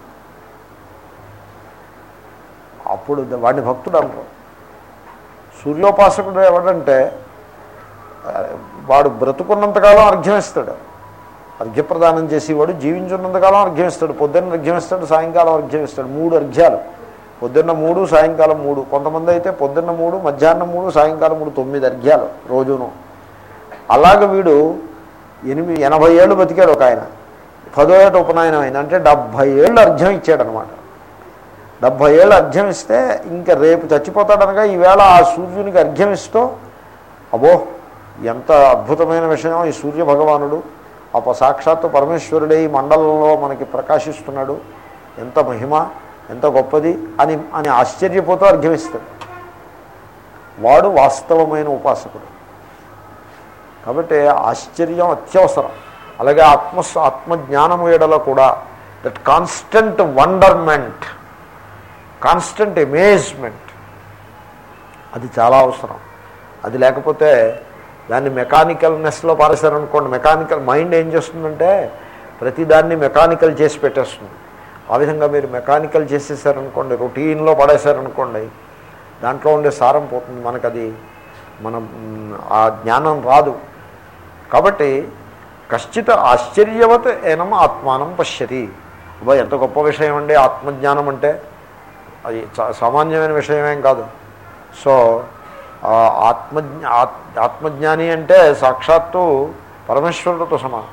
[SPEAKER 1] అప్పుడు వాడిని భక్తుడు అంటారు సూర్యోపాసకుడు ఎవడంటే ఆ, వాడు బ్రతుకున్నంతకాలం అర్ఘ్యం ఇస్తాడు అర్ఘ్యప్రదానం చేసేవాడు జీవించున్నంతకాలం అర్ఘ్యం ఇస్తాడు పొద్దున్న అర్ఘ్యం ఇస్తాడు సాయంకాలం అర్ఘ్యం ఇస్తాడు మూడు అర్ఘ్యాలు పొద్దున్న మూడు సాయంకాలం మూడు కొంతమంది అయితే పొద్దున్న మూడు మధ్యాహ్నం మూడు సాయంకాలం మూడు తొమ్మిది అర్ఘ్యాలు రోజును అలాగ వీడు ఎనిమిది ఎనభై ఏళ్ళు బతికాడు ఒక ఆయన పదో ఏట ఉపనయనం అయింది అంటే డెబ్భై ఏళ్ళు అర్ఘ్యం ఇచ్చాడనమాట డెబ్భై ఏళ్ళు అర్ఘ్యం ఇస్తే ఇంకా రేపు చచ్చిపోతాడనగా ఈవేళ ఆ సూర్యునికి అర్ఘ్యం ఇస్తూ అబో ఎంత అద్భుతమైన విషయం ఈ సూర్య భగవానుడు అప సాక్షాత్తు పరమేశ్వరుడే ఈ మండలంలో మనకి ప్రకాశిస్తున్నాడు ఎంత మహిమ ఎంత గొప్పది అని అని ఆశ్చర్యపోతూ అర్ఘ్యమిస్తాడు వాడు వాస్తవమైన ఉపాసకుడు కాబట్టి ఆశ్చర్యం అత్యవసరం అలాగే ఆత్మ ఆత్మజ్ఞానము ఎడల కూడా that constant wonderment constant amazement అది చాలా అవసరం అది లేకపోతే దాన్ని మెకానికల్నెస్లో పారేశారనుకోండి మెకానికల్ మైండ్ ఏం చేస్తుందంటే ప్రతిదాన్ని మెకానికల్ చేసి పెట్టేస్తుంది ఆ విధంగా మీరు మెకానికల్ చేసేసారనుకోండి రొటీన్లో పడేశారనుకోండి దాంట్లో ఉండే సారం పోతుంది మనకది మనం మ్, ఆ జ్ఞానం రాదు కాబట్టి కశ్చిత ఆశ్చర్యవత్ ఏనం ఆత్మానం పశ్యతి అబ్బా ఎంత గొప్ప విషయం అండి ఆత్మజ్ఞానం అంటే అది చా- సామాన్యమైన విషయమేం కాదు సో ఆ ఆత్మజ్ఞ ఆత్- ఆత్మజ్ఞాని అంటే సాక్షాత్తు పరమేశ్వరుడితో సమానం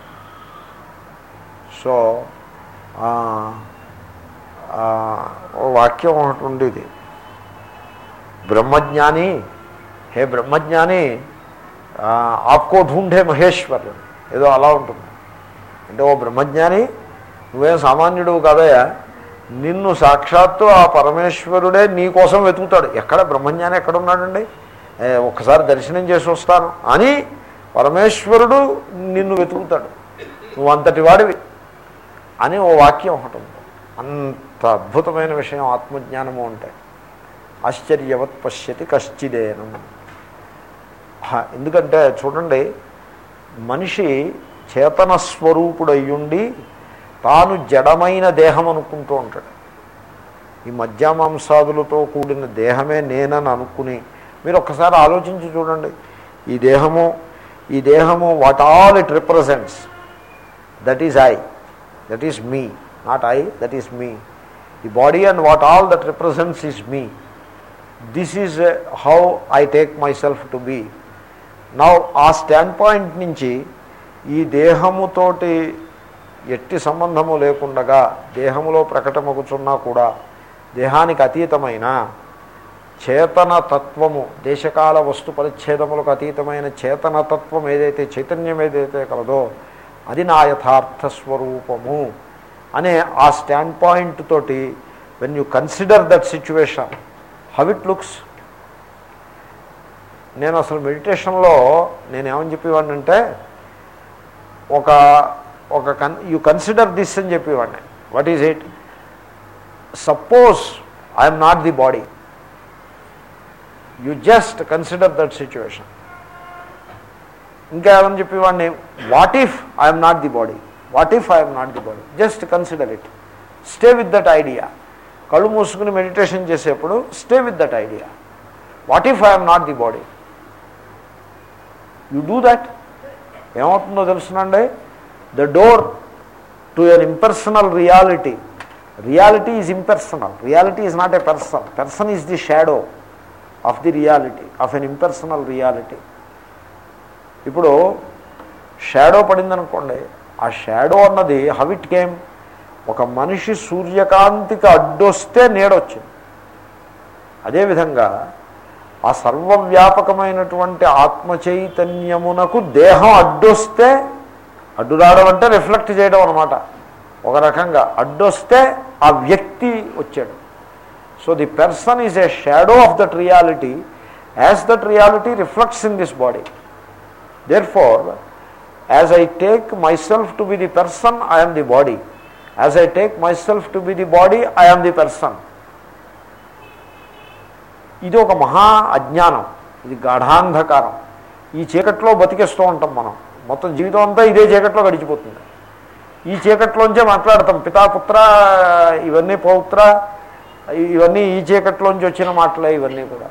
[SPEAKER 1] సో ఆ, ఆ, ఓ వాక్యం ఒకటి ఉండేది బ్రహ్మజ్ఞాని హే బ్రహ్మజ్ఞాని ఆ, ఆప్కో ఢూంఢే మహేశ్వర్ ఏదో అలా ఉంటుంది అంటే ఓ బ్రహ్మజ్ఞాని నువ్వేం సామాన్యుడు కాదయ్యా నిన్ను సాక్షాత్తు ఆ పరమేశ్వరుడే నీ కోసం వెతుకుతాడు ఎక్కడ బ్రహ్మజ్ఞాని ఎక్కడ ఉన్నాడండి ఏ, ఒక్కసారి దర్శనం చేసి వస్తాను అని పరమేశ్వరుడు నిన్ను వెతుకుతాడు నువ్వు అంతటి వాడివి అని ఓ వాక్యం ఒకటి ఉంది అంత అద్భుతమైన విషయం ఆత్మజ్ఞానము అంటే ఆశ్చర్యవత్ పశ్యతి కశ్చిదేనం హ, ఎందుకంటే చూడండి మనిషి చేతన స్వరూపుడయ్యుండి తాను జడమైన దేహం అనుకుంటూ ఉంటాడు ఈ మధ్యామాంసాదులతో కూడిన దేహమే నేనని అనుకుని మీరు ఒక్కసారి ఆలోచించి చూడండి ఈ దేహము ఈ దేహము what all it represents that is I that is me not I that is me the body and what all that represents is me this is how I take myself to be నా ఆ stand point నుంచి ఈ దేహముతోటి ఎట్టి సంబంధము లేకుండగా దేహములో ప్రకటమగుచున్నా కూడా దేహానికి అతీతమైన చేతన తత్వము దేశకాల వస్తు పరిచ్ఛేదములకు అతీతమైన చేతన తత్వం ఏదైతే చైతన్యం ఏదైతే కలదో అది నా యథార్థ స్వరూపము అనే ఆ స్టాండ్ పాయింట్ తోటి when you consider that situation how it looks నేను అసలు మెడిటేషన్లో నేను ఏమని చెప్పేవాడిని అంటే ఒక ఒక కన్ యు కన్సిడర్ దిస్ అని చెప్పేవాడిని what is it suppose I'm not the body you just consider that situation ఇంకా ఏమని చెప్పేవాడిని what if I'm not the body what if I'm not the body just consider it stay with that idea కళ్ళు మూసుకుని meditation చేసేప్పుడు stay with that idea what if I'm not the body you do that ఏమవుతుందో తెలుసునండి the door to an impersonal reality reality is impersonal reality is not a person person is the shadow of the reality of an impersonal reality ఇప్పుడు shadow పడిందనుకోండి ఆ shadow అన్నది హవిట్ came ఒక మనిషి సూర్యకాంతికి అడ్డొస్తే నీడొచ్చింది అదేవిధంగా ఆ సర్వవ్యాపకమైనటువంటి ఆత్మ చైతన్యమునకు దేహం అడ్డొస్తే అడ్డు రావడం అంటే రిఫ్లెక్ట్ చేయడం అనమాట ఒక రకంగా అడ్డొస్తే ఆ వ్యక్తి వచ్చాడు so the person is a shadow of that reality as that reality reflects in this body therefore as I take myself to be the person I'm the body as I take myself to be the body I'm the person ఇది ఒక మహా అజ్ఞానం ఇది గాఢాంధకారం ఈ చీకట్లో బతికేస్తూ ఉంటాం మనం మొత్తం జీవితం అంతా ఇదే చీకట్లో గడిచిపోతుంది ఈ చీకట్లోంచే మాట్లాడతాం పితాపుత్ర ఇవన్నీ పౌత్ర ఇవన్నీ ఈ చీకట్లోంచి వచ్చిన మాటలే ఇవన్నీ కూడా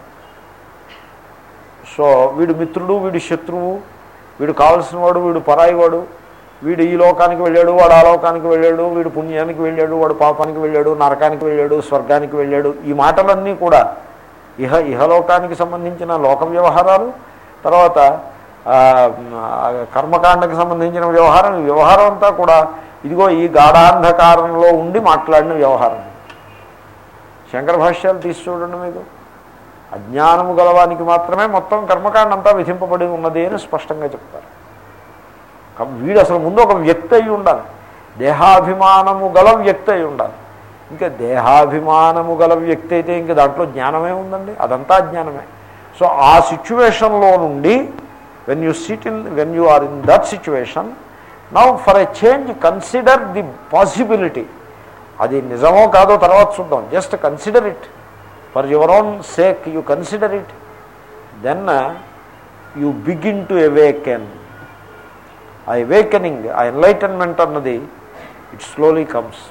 [SPEAKER 1] సో వీడు మిత్రుడు వీడు శత్రువు వీడు కావలసిన వాడు వీడు పరాయివాడు వీడు ఈ లోకానికి వెళ్ళాడు వాడు ఆ లోకానికి వెళ్ళాడు వీడు పుణ్యానికి వెళ్ళాడు వాడు పాపానికి వెళ్ళాడు నరకానికి వెళ్ళాడు స్వర్గానికి వెళ్ళాడు ఈ మాటలన్నీ కూడా ఇహ ఇహలోకానికి సంబంధించిన లోక వ్యవహారాలు తర్వాత ఆ, ఆ, కర్మకాండకి సంబంధించిన వ్యవహారం ఈ వ్యవహారం అంతా కూడా ఇదిగో ఈ గాఢాంధకారంలో ఉండి మాట్లాడిన వ్యవహారం శంకర భాష్యాలు తీసి చూడండి మీరు అజ్ఞానము గలవానికి మాత్రమే మొత్తం కర్మకాండ అంతా విధింపబడి ఉన్నది అని స్పష్టంగా చెప్తారు కం- వీడు అసలు ముందు ఒక వ్యక్తి అయి ఉండాలి దేహాభిమానము గల వ్యక్తి అయి ఉండాలి ఇంకా దేహాభిమానము గల వ్యక్తి అయితే ఇంకా దాంట్లో జ్ఞానమే ఉందండి అదంతా జ్ఞానమే సో ఆ సిచ్యువేషన్లో నుండి when you sit in when you are in that situation now for a change consider the possibility అది నిజమో కాదో తర్వాత చూద్దాం just consider it for your own sake you consider it then you begin to awaken ఆ awakening ఆ enlightenment అన్నది it slowly comes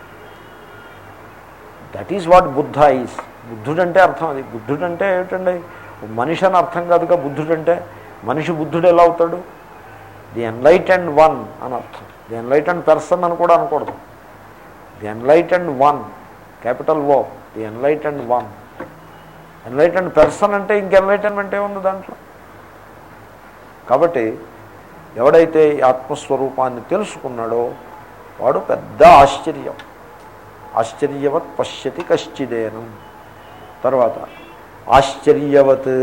[SPEAKER 1] that is what Buddha is బుద్ధుడంటే అర్థం అది బుద్ధుడంటే ఏమిటండి మనిషి అని అర్థం కాదుగా బుద్ధుడంటే మనిషి బుద్ధుడు ఎలా అవుతాడు ది ఎన్లైట్ అండ్ వన్ అని అర్థం ది ఎన్లైట్ అండ్ పర్సన్ అని కూడా అనకూడదు the enlightened one capital O the enlightened one enlightened person అంటే ఇంక ఎన్లైటన్మెంట్ ఏముంది దాంట్లో కాబట్టి ఎవడైతే ఈ ఆత్మస్వరూపాన్ని తెలుసుకున్నాడో వాడు పెద్ద ఆశ్చర్యం ఆశ్చర్యవత్ పశ్యతి కశ్చిదేనం తర్వాత ఆశ్చర్యవత్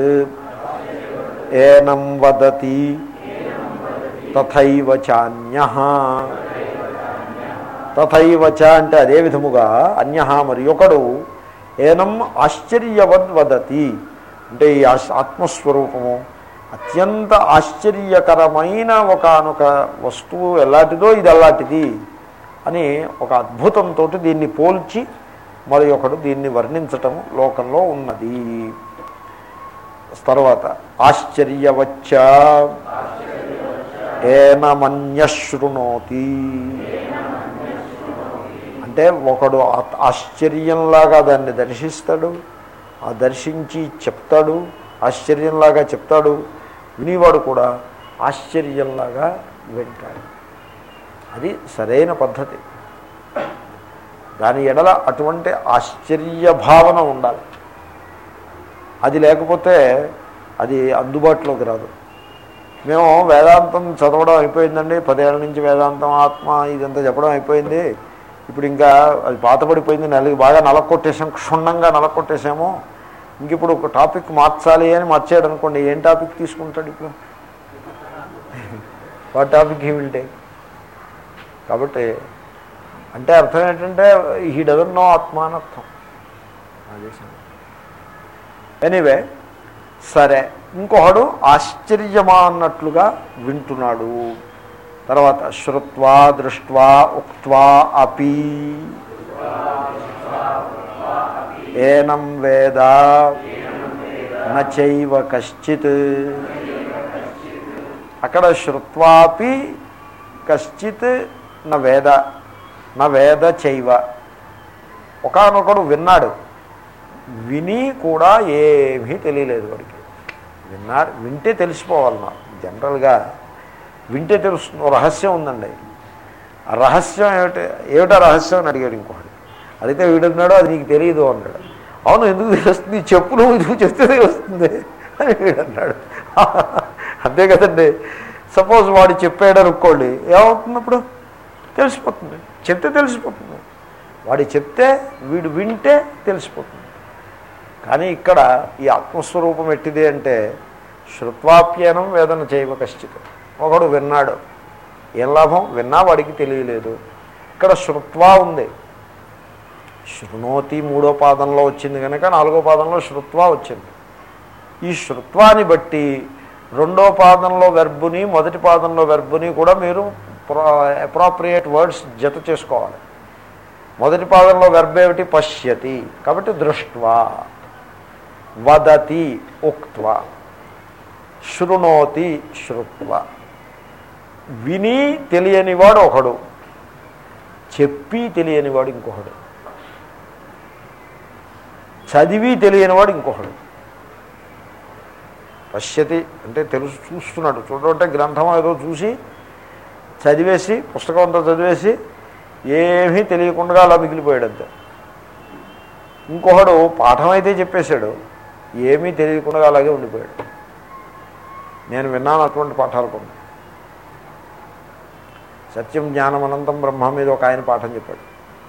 [SPEAKER 1] ఏనం వదతి తథైవ చాన్య తథైవ చ అంటే అదే విధముగా అన్య మరి ఒకడు ఏనం ఆశ్చర్యవద్ వదతి అంటే ఈ ఆశ్- ఆత్మస్వరూపము అత్యంత ఆశ్చర్యకరమైన ఒకనొక వస్తువు ఎలాంటిదో ఇది అలాంటిది అని ఒక అద్భుతంతో దీన్ని పోల్చి మరి ఒకడు దీన్ని వర్ణించటం లోకంలో ఉన్నది తర్వాత ఆశ్చర్యవచ్చ ఏనమన్యశృణోతి అంటే ఒకడు ఆ- ఆశ్చర్యంలాగా దాన్ని దర్శిస్తాడు ఆ దర్శించి చెప్తాడు ఆశ్చర్యంలాగా చెప్తాడు వినివాడు కూడా ఆశ్చర్యంలాగా వింటాడు అది సరైన పద్ధతి దాని ఎడల అటువంటి ఆశ్చర్య భావన ఉండాలి అది లేకపోతే అది అందుబాటులోకి రాదు మేము వేదాంతం చదవడం అయిపోయిందండి పదేళ్ల నుంచి వేదాంతం ఆత్మ ఇదంతా చెప్పడం అయిపోయింది ఇప్పుడు ఇంకా అది పాతపడిపోయింది నెలకి బాగా నలకొట్టేసాం క్షుణ్ణంగా నలకొట్టేసాము ఇంక ఇప్పుడు ఒక టాపిక్ మార్చాలి అని మార్చాడు అనుకోండి ఏం టాపిక్ తీసుకుంటాడు ఇప్పుడు what topic he will take కాబట్టి అంటే అర్థం ఏంటంటే హీ డజన్ నో ఆత్మ అని అర్థం ఎనీవే సరే ఇంకొకడు ఆశ్చర్యమా అన్నట్లుగా వింటున్నాడు తర్వాత శ్రుత్వా దృష్ట్వా ఉక్త్వా అపి ఏనం వేద నచైవ కశ్చిత్ అక్కడ శ్రుత్వాపి కశ్చిత్ న వేద న వేద చైవ ఒకనొకడు విన్నాడు విని కూడా ఏమీ తెలియలేదు వాడికి విన్నాడు వింటే తెలిసిపోవాలి నాకు జనరల్గా వింటే తెలుస్తుంది ఓ రహస్యం ఉందండి ఆ రహస్యం ఏమిటి ఏమిటా రహస్యం అని అడిగాడు ఇంకొకటి అడిగితే వీడున్నాడు అది నీకు తెలియదు అన్నాడు అవును ఎందుకు తెలుస్తుంది చెప్పు నువ్వు ఎందుకు చెప్తే తెలుస్తుంది అని వీడు అన్నాడు అంతే కదండి సపోజ్ వాడు చెప్పాడు అనుకోండి ఏమవుతుంది అప్పుడు తెలిసిపోతుంది చెప్తే తెలిసిపోతుంది వాడు చెప్తే వీడు వింటే తెలిసిపోతుంది కానీ ఇక్కడ ఈ ఆత్మస్వరూపం ఎట్టిది అంటే శృత్వాప్యనం వేదన చేయవ కశ్చిత్ ఒకడు విన్నాడు ఏం లాభం విన్నా వాడికి తెలియలేదు ఇక్కడ శృత్వా ఉంది శృణోతి మూడో పాదంలో వచ్చింది కనుక నాలుగో పాదంలో శృత్వా వచ్చింది ఈ శృత్వాన్ని బట్టి రెండో పాదంలో వెర్బుని మొదటి పాదంలో వెర్బుని కూడా మీరు అప్రాప్రియేట్ వర్డ్స్ జత చేసుకోవాలి మొదటి పాదంలో వెర్బ్ ఏమిటి పశ్యతి కాబట్టి దృష్ట్వా వదతి ఉక్త్వా శృణోతి శృత్వ విని తెలియనివాడు ఒకడు చెప్పి తెలియనివాడు ఇంకొకడు చదివి తెలియనివాడు ఇంకొకడు పశ్యతి అంటే తెలుసు చూస్తున్నాడు చూడంటే గ్రంథం ఏదో చూసి చదివేసి పుస్తకం అంతా చదివేసి ఏమీ తెలియకుండా అలా మిగిలిపోయాడు అంతే ఇంకొకడు పాఠం అయితే చెప్పేశాడు ఏమీ తెలియకుండా అలాగే ఉండిపోయాడు నేను విన్నాను అటువంటి పాఠాలు కొన్ని సత్యం జ్ఞానం అనంతం బ్రహ్మ మీద ఒక ఆయన పాఠం చెప్పాడు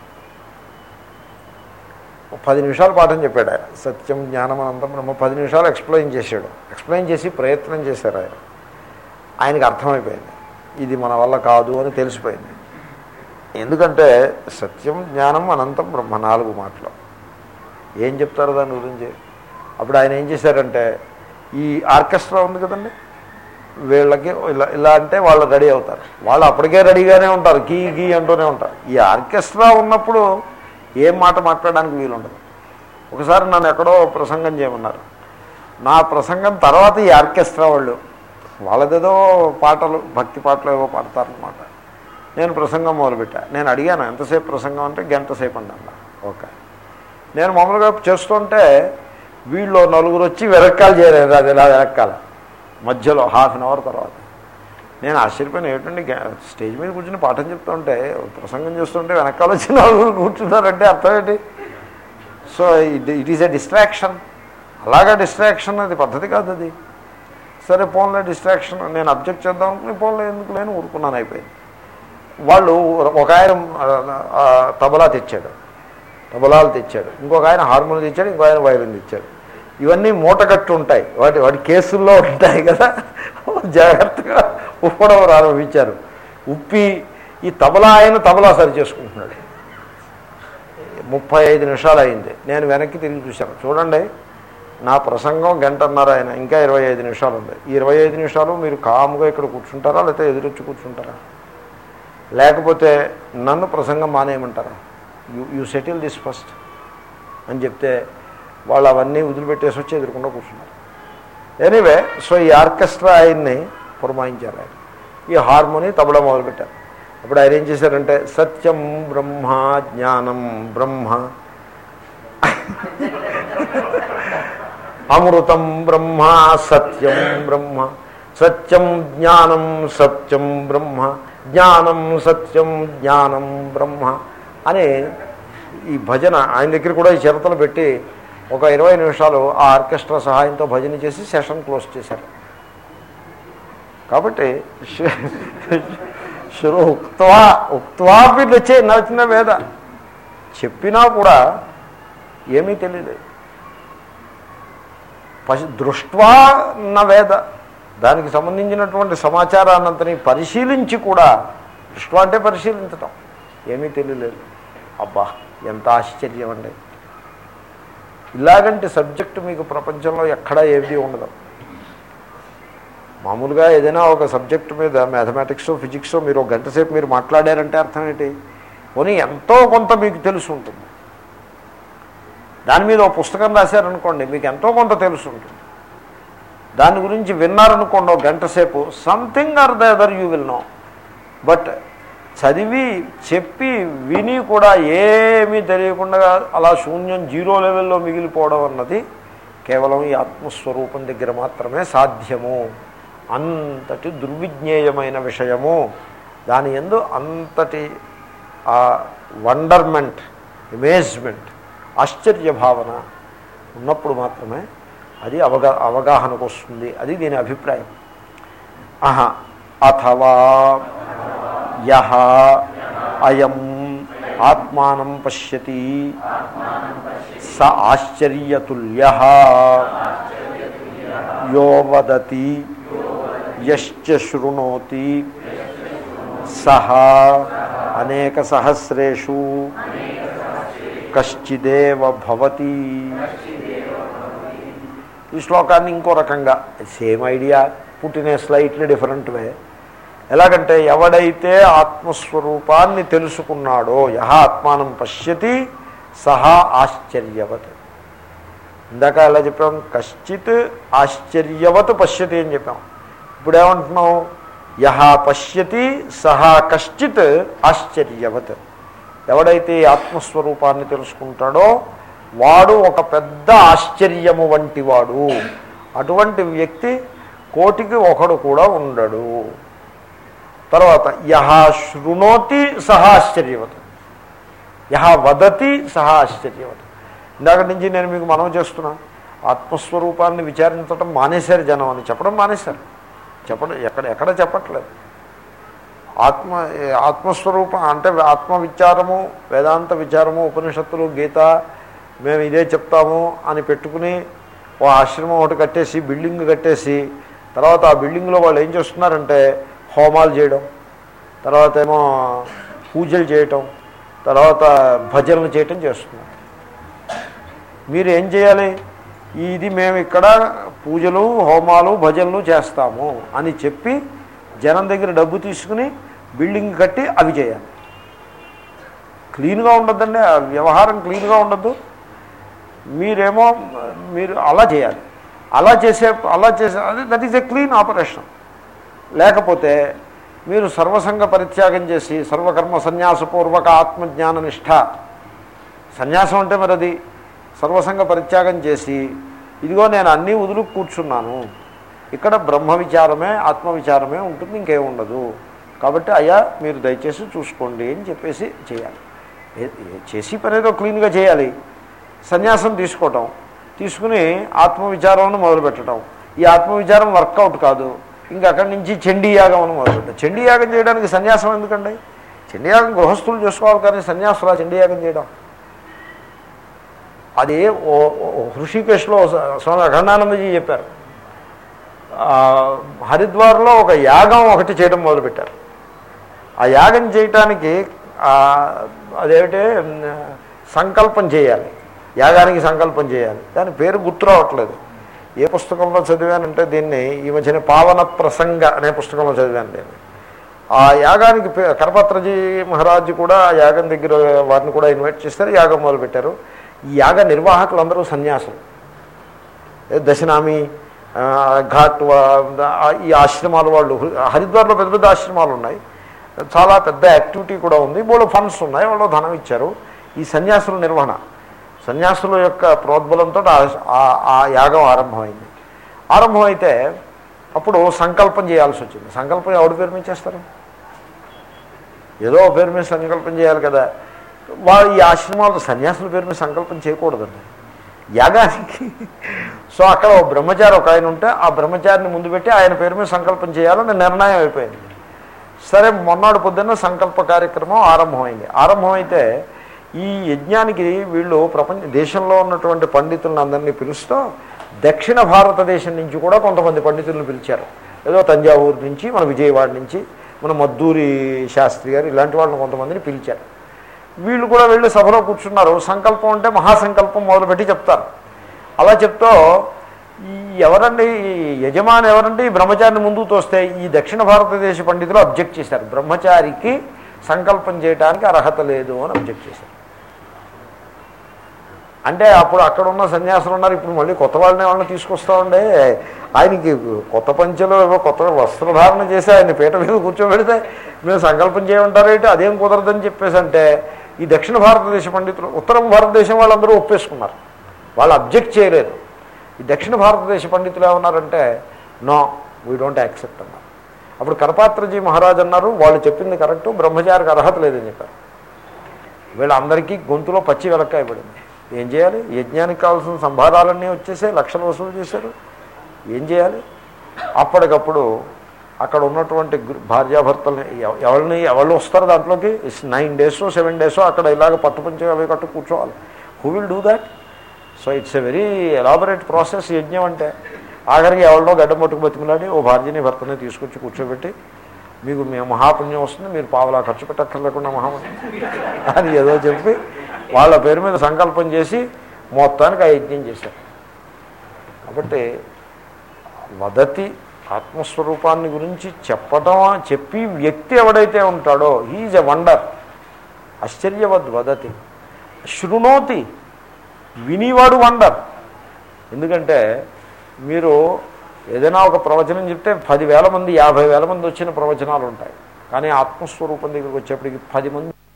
[SPEAKER 1] ఒక పది నిమిషాలు పాఠం చెప్పాడు ఆయన సత్యం జ్ఞానం అనంతం బ్రహ్మ పది నిమిషాలు ఎక్స్ప్లెయిన్ చేశాడు ఎక్స్ప్లెయిన్ చేసి ప్రయత్నం చేశారు ఆయన ఆయనకి అర్థమైపోయింది ఇది మన వల్ల కాదు అని తెలిసిపోయింది ఎందుకంటే సత్యం జ్ఞానం అనంతం బ్రహ్మ నాలుగు మాటలు ఏం చెప్తారు దాని గురించి అప్పుడు ఆయన ఏం చేశారంటే ఈ ఆర్కెస్ట్రా ఉంది కదండి వీళ్ళకి ఇలా ఇలా అంటే వాళ్ళు రెడీ అవుతారు వాళ్ళు అప్పటికే రెడీగానే ఉంటారు కీ గీ అంటూనే ఉంటారు ఈ ఆర్కెస్ట్రా ఉన్నప్పుడు ఏం మాట మాట్లాడడానికి వీలుండదు ఒకసారి నన్ను ఎక్కడో ప్రసంగం చేయమన్నారు నా ప్రసంగం తర్వాత ఈ ఆర్కెస్ట్రా వాళ్ళు వాళ్ళదేదో పాటలు భక్తి పాటలు ఏవో పాడతారనమాట నేను ప్రసంగం మొదలుపెట్టా నేను అడిగాను ఎంతసేపు ప్రసంగం అంటే గంట సేపు అన్నా ఓకే నేను మామూలుగా చేస్తుంటే వీళ్ళు నలుగురు వచ్చి వెనక్కాలు చేయలేదు అది ఇలా వెనక్కాల మధ్యలో హాఫ్ అన్ అవర్ తర్వాత నేను ఆశ్చర్యపోయిన ఏంటండి స్టేజ్ మీద కూర్చుని పాఠం చెప్తుంటే ప్రసంగం చేస్తుంటే వెనకాల వచ్చి నలుగురు కూర్చున్నారంటే అర్థం ఏంటి so it it is a distraction అలాగా డిస్ట్రాక్షన్ అది పద్ధతి కాదు అది సరే ఫోన్లో డిస్ట్రాక్షన్ నేను అబ్జెక్ట్ చేద్దాం అనుకుని ఫోన్లో ఎందుకు లేని ఊరుకున్నాను అయిపోయింది వాళ్ళు ఒక ఆయన ఆ, తబలా తెచ్చాడు తబలాలు తెచ్చాడు ఇంకొక ఆయన హార్మోన్ తెచ్చాడు ఇంకో ఆయన వైలిన్ తెచ్చాడు ఇవన్నీ మూటగట్టు ఉంటాయి వాటి వాటి కేసుల్లో ఉంటాయి కదా జాగ్రత్తగా ఉప్పడం ప్రారంభించారు ఉప్పి ఈ తబలా ఆయన తబలా సరి చేసుకుంటున్నాడు ముప్పై ఐదు నిమిషాలు అయింది నేను వెనక్కి తిరిగి చూశాను చూడండి నా ప్రసంగం గంటన్నర ఆయన ఇంకా ఇరవై ఐదు నిమిషాలు ఉంది ఈ ఇరవై ఐదు నిమిషాలు మీరు కాముగా ఇక్కడ కూర్చుంటారా లేకపోతే ఎదురొచ్చి కూర్చుంటారా లేకపోతే నన్ను ప్రసంగం మానేయమంటారా you you settle this first అని చెప్తే వాళ్ళు అవన్నీ వదిలిపెట్టేసి వచ్చి ఎదురుకుండా కూర్చున్నారు ఎనీవే సో ఈ ఆర్కెస్ట్రా ఆయన్ని పురమాయించారు ఆయన ఈ హార్మోని తబలా మొదలుపెట్టారు అప్పుడు ఆయన ఏం చేశారంటే సత్యం బ్రహ్మ జ్ఞానం బ్రహ్మ అమృతం బ్రహ్మ సత్యం బ్రహ్మ సత్యం జ్ఞానం సత్యం బ్రహ్మ జ్ఞానం సత్యం జ్ఞానం బ్రహ్మ అని ఈ భజన ఆయన దగ్గర కూడా ఈ చిరతలు పెట్టి ఒక ఇరవై నిమిషాలు ఆ ఆర్కెస్ట్రా సహాయంతో భజన చేసి సెషన్ క్లోజ్ చేశారు కాబట్టి శురు ఉక్వా ఉక్వాపి నచ్చే నచ్చిన వేద చెప్పినా కూడా ఏమీ తెలియలేదు పశు దృష్ట్వా న వేద దానికి సంబంధించినటువంటి సమాచారాన్నంతని పరిశీలించి కూడా దృష్ట్వా అంటే పరిశీలించటం ఏమీ తెలియలేదు అబ్బా ఎంత ఆశ్చర్యం అండి ఇలాగంటి సబ్జెక్టు మీకు ప్రపంచంలో ఎక్కడా ఏది ఉండదు మామూలుగా ఏదైనా ఒక సబ్జెక్టు మీద మ్యాథమెటిక్స్ ఫిజిక్స్ మీరు ఒక గంట సేపు మీరు మాట్లాడారంటే అర్థం ఏంటి పోనీ ఎంతో కొంత మీకు తెలిసి ఉంటుంది దాని మీద ఒక పుస్తకం రాశారనుకోండి మీకు ఎంతో కొంత తెలుసు ఉంటుంది దాని గురించి విన్నారనుకోండి ఒక గంట సేపు something or the other you will know but చదివి చెప్పి విని కూడా ఏమీ తెలియకుండా అలా శూన్యం జీరో లెవెల్లో మిగిలిపోవడం అన్నది కేవలం ఈ ఆత్మస్వరూపం దగ్గర మాత్రమే సాధ్యము అంతటి దుర్విజ్ఞేయమైన విషయము దాని ఎందు అంతటి ఆ వండర్మెంట్ ఇమేజ్మెంట్ ఆశ్చర్య భావన ఉన్నప్పుడు మాత్రమే అది అవగా అవగాహనకు వస్తుంది అది దీని అభిప్రాయం ఆహా అథవా యహ అయం ఆత్మానం పశ్యతి స ఆశ్చర్యతుల్య యో వదతి యశ్చ శృణోతి సహ అనేక సహస్రేషు కశ్చిదేవ భవతి ఈ శ్లోకాన్ని ఇంకో రకంగా సేమ్ ఐడియా పుట్టిన స్లైట్లీ డిఫరెంట్ వే ఎలాగంటే ఎవడైతే ఆత్మస్వరూపాన్ని తెలుసుకున్నాడో యహ ఆత్మానం పశ్యతి సహా ఆశ్చర్యవత్ ఇందాక ఎలా చెప్పాం కశ్చిత్ ఆశ్చర్యవత్ పశ్యతి అని చెప్పాం ఇప్పుడు ఏమంటున్నాం యహ పశ్యతి సహా కశ్చిత్ ఆశ్చర్యవత్ ఎవడైతే ఈ ఆత్మస్వరూపాన్ని తెలుసుకుంటాడో వాడు ఒక పెద్ద ఆశ్చర్యము వంటి వాడు అటువంటి వ్యక్తి కోటికి ఒకడు కూడా ఉండడు తర్వాత యహ శృణోతి సహా ఆశ్చర్యవత్ యహ వదతి సహా ఆశ్చర్యవత్ ఇందాక నుంచి నేను మీకు మనవి చేస్తున్నా ఆత్మస్వరూపాన్ని విచారించడం మానేశారు జనం అని చెప్పడం మానేశారు చెప్పడం ఎక్కడ ఎక్కడ చెప్పట్లేదు ఆత్మ ఆత్మస్వరూపం అంటే ఆత్మ విచారము వేదాంత విచారము ఉపనిషత్తులు గీత మేము ఇదే చెప్తాము అని పెట్టుకుని ఓ ఆశ్రమం ఒకటి కట్టేసి బిల్డింగ్ కట్టేసి తర్వాత ఆ బిల్డింగ్లో వాళ్ళు ఏం చేస్తున్నారంటే హోమాలు చేయడం తర్వాత ఏమో పూజలు చేయటం తర్వాత భజనలు చేయటం చేస్తున్నారు మీరు ఏం చేయాలి ఇది మేము ఇక్కడ పూజలు హోమాలు భజనలు చేస్తాము అని చెప్పి జనం దగ్గర డబ్బు తీసుకుని బిల్డింగ్ కట్టి అవి చేయాలి క్లీన్గా ఉండద్దండి ఆ వ్యవహారం క్లీన్గా ఉండద్దు మీరేమో మీరు అలా చేయాలి అలా చేసే అలా చేసే అది that is a clean operation లేకపోతే మీరు సర్వసంగ పరిత్యాగం చేసి సర్వకర్మ సన్యాసపూర్వక ఆత్మజ్ఞాన నిష్ఠ సన్యాసం అంటే మరి అది సర్వసంగ పరిత్యాగం చేసి ఇదిగో నేను అన్నీ వదులు కూర్చున్నాను ఇక్కడ బ్రహ్మ విచారమే ఆత్మ విచారమే ఉంటుంది ఇంకేం ఉండదు కాబట్టి అయ్యా మీరు దయచేసి చూసుకోండి అని చెప్పేసి చేయాలి ఏ- ఏ- చేసి పనేదో క్లీన్గా చేయాలి సన్యాసం తీసుకోవటం తీసుకుని ఆత్మవిచారం మొదలుపెట్టడం ఈ ఆత్మవిచారం వర్కౌట్ కాదు ఇంకా అక్కడి నుంచి చండీ యాగం అని మొదలుపెట్టాం చండీ యాగం చేయడానికి సన్యాసం ఎందుకండి చండీ యాగం గృహస్థులు చేసుకోవాలి కానీ సన్యాసులా చండీ యాగం చేయడం అది ఓ- ఓ- హృషికేశ్లో స్వామి అఖండానందజీ చెప్పారు ఆ, హరిద్వార్లో ఒక యాగం ఒకటి చేయడం మొదలుపెట్టారు ఆ యాగం చేయటానికి ఆ, అదేమిటి ఉమ్, సంకల్పం చేయాలి యాగానికి సంకల్పం చేయాలి దాని పేరు గుర్తు రావట్లేదు ఏ పుస్తకంలో చదివానంటే దీన్ని ఈ మధ్యన పావన ప్రసంగ అనే పుస్తకంలో చదివాను నేను ఆ యాగానికి పే- కరపత్రజీ మహారాజు కూడా ఆ యాగం దగ్గర వారిని కూడా ఇన్వైట్ చేస్తారు యాగం మొదలుపెట్టారు ఈ యాగ నిర్వాహకులు అందరూ సన్యాసులు ఏ దశనామి ఆ, ఘాట్ వా- ఆ- ఈ ఆశ్రమాల వాళ్ళు హరిద్వార్లో పెద్ద పెద్ద ఆశ్రమాలు ఉన్నాయి చాలా పెద్ద యాక్టివిటీ కూడా ఉంది బోలో ఫండ్స్ ఉన్నాయి వాళ్ళు ధనం ఇచ్చారు ఈ సన్యాసుల నిర్వహణ సన్యాసుల యొక్క ప్రోద్బలంతో ఆ- ఆ- ఆ యాగం ఆరంభమైంది ఆరంభమైతే అప్పుడు సంకల్పం చేయాల్సి వచ్చింది సంకల్పం ఎవరి పేరు మీద చేస్తారు ఏదో ఒక పేరు మీద సంకల్పం చేయాలి కదా వాళ్ళు ఈ ఆశ్రమాలు సన్యాసుల పేరు మీద సంకల్పం చేయకూడదండి యాగానికి సో అక్కడ ఓ బ్రహ్మచారి ఒక ఆయన ఉంటే ఆ బ్రహ్మచారిని ముందు పెట్టి ఆయన పేరు మీద సంకల్పం చేయాలని నిర్ణయం అయిపోయింది సరే మొన్నటి పొద్దున్న సంకల్ప కార్యక్రమం ఆరంభమైంది ఆరంభమైతే ఈ యజ్ఞానికి వీళ్ళు ప్రపంచ దేశంలో ఉన్నటువంటి పండితులను అందరినీ పిలుస్తూ దక్షిణ భారతదేశం నుంచి కూడా కొంతమంది పండితులను పిలిచారు ఏదో తంజావూరు నుంచి మన విజయవాడ నుంచి మన మద్దూరి శాస్త్రి గారు ఇలాంటి వాళ్ళని కొంతమందిని పిలిచారు వీళ్ళు కూడా వెళ్ళి సభలో కూర్చున్నారు సంకల్పం అంటే మహాసంకల్పం మొదలుపెట్టి చెప్తారు అలా చెప్తూ ఈ ఎవరండి ఈ యజమాని ఎవరంటే ఈ బ్రహ్మచారిని ముందుకు తోస్తే ఈ దక్షిణ భారతదేశ పండితులు అబ్జెక్ట్ చేశారు బ్రహ్మచారికి సంకల్పం చేయడానికి అర్హత లేదు అని అబ్జెక్ట్ చేశారు అంటే అప్పుడు అక్కడ ఉన్న సన్యాసులు ఉన్నారు ఇప్పుడు మళ్ళీ కొత్త వాళ్ళని వాళ్ళని తీసుకొస్తా ఉండే ఆయనకి కొత్త పంచెలో ఏవో కొత్త వస్త్రధారణ చేసి ఆయన పీట మీద కూర్చోబెడితే మేము సంకల్పం చేయమంటారు ఏంటి అదేం కుదరదని చెప్పేసి అంటే ఈ దక్షిణ భారతదేశ పండితులు ఉత్తర భారతదేశం వాళ్ళందరూ ఒప్పేసుకున్నారు వాళ్ళు అబ్జెక్ట్ చేయలేదు ఈ దక్షిణ భారతదేశ పండితులు ఏమన్నారంటే నో వీ డోంట్ యాక్సెప్ట్ అన్నారు అప్పుడు కరపాత్రజీ మహారాజ్ అన్నారు వాళ్ళు చెప్పింది కరెక్టు బ్రహ్మచారికి అర్హత లేదని చెప్పారు వీళ్ళందరికీ గొంతులో పచ్చి వెలక్కాయ పడింది ఏం చేయాలి యజ్ఞానికి కావాల్సిన సంభారాలన్నీ వచ్చేసాయి లక్షలు వసూలు చేశారు ఏం చేయాలి అప్పటికప్పుడు అక్కడ ఉన్నటువంటి గ్రు- భార్యాభర్తల్ని ఎవ- ఎవరిని ఎవరు వస్తారు దాంట్లోకి నైన్ డేస్ సెవెన్ డేస్ అక్కడ ఇలాగ పట్టుపంచి అవి కట్టు కూర్చోవాలి who will do that so it's a very elaborate process యజ్ఞం అంటే ఆఖరికి ఎవరినో గడ్డ పట్టుకు బతిమలాడి ఓ భార్యని భర్తని తీసుకొచ్చి కూర్చోబెట్టి మీకు మీ మహాపుణ్యం వస్తుంది మీరు పావులా ఖర్చు పెట్టక్కర్లేకుండా మహాపుణ్యం అని ఏదో చెప్పి వాళ్ళ పేరు మీద సంకల్పం చేసి మొత్తానికి ఆ యజ్ఞం చేశారు కాబట్టి వదతి ఆత్మస్వరూపాన్ని గురించి చెప్పటం చెప్పి వ్యక్తి ఎవడైతే ఉంటాడో హీజ్ ఎ వండర్ ఆశ్చర్యవద్ వదతి శృణోతి వినివాడు వండర్ ఎందుకంటే మీరు ఏదైనా ఒక ప్రవచనం చెప్తే పదివేల మంది యాభై వేల మంది వచ్చిన ప్రవచనాలు ఉంటాయి కానీ ఆత్మస్వరూపం దగ్గరికి వచ్చేప్పటికి పది మంది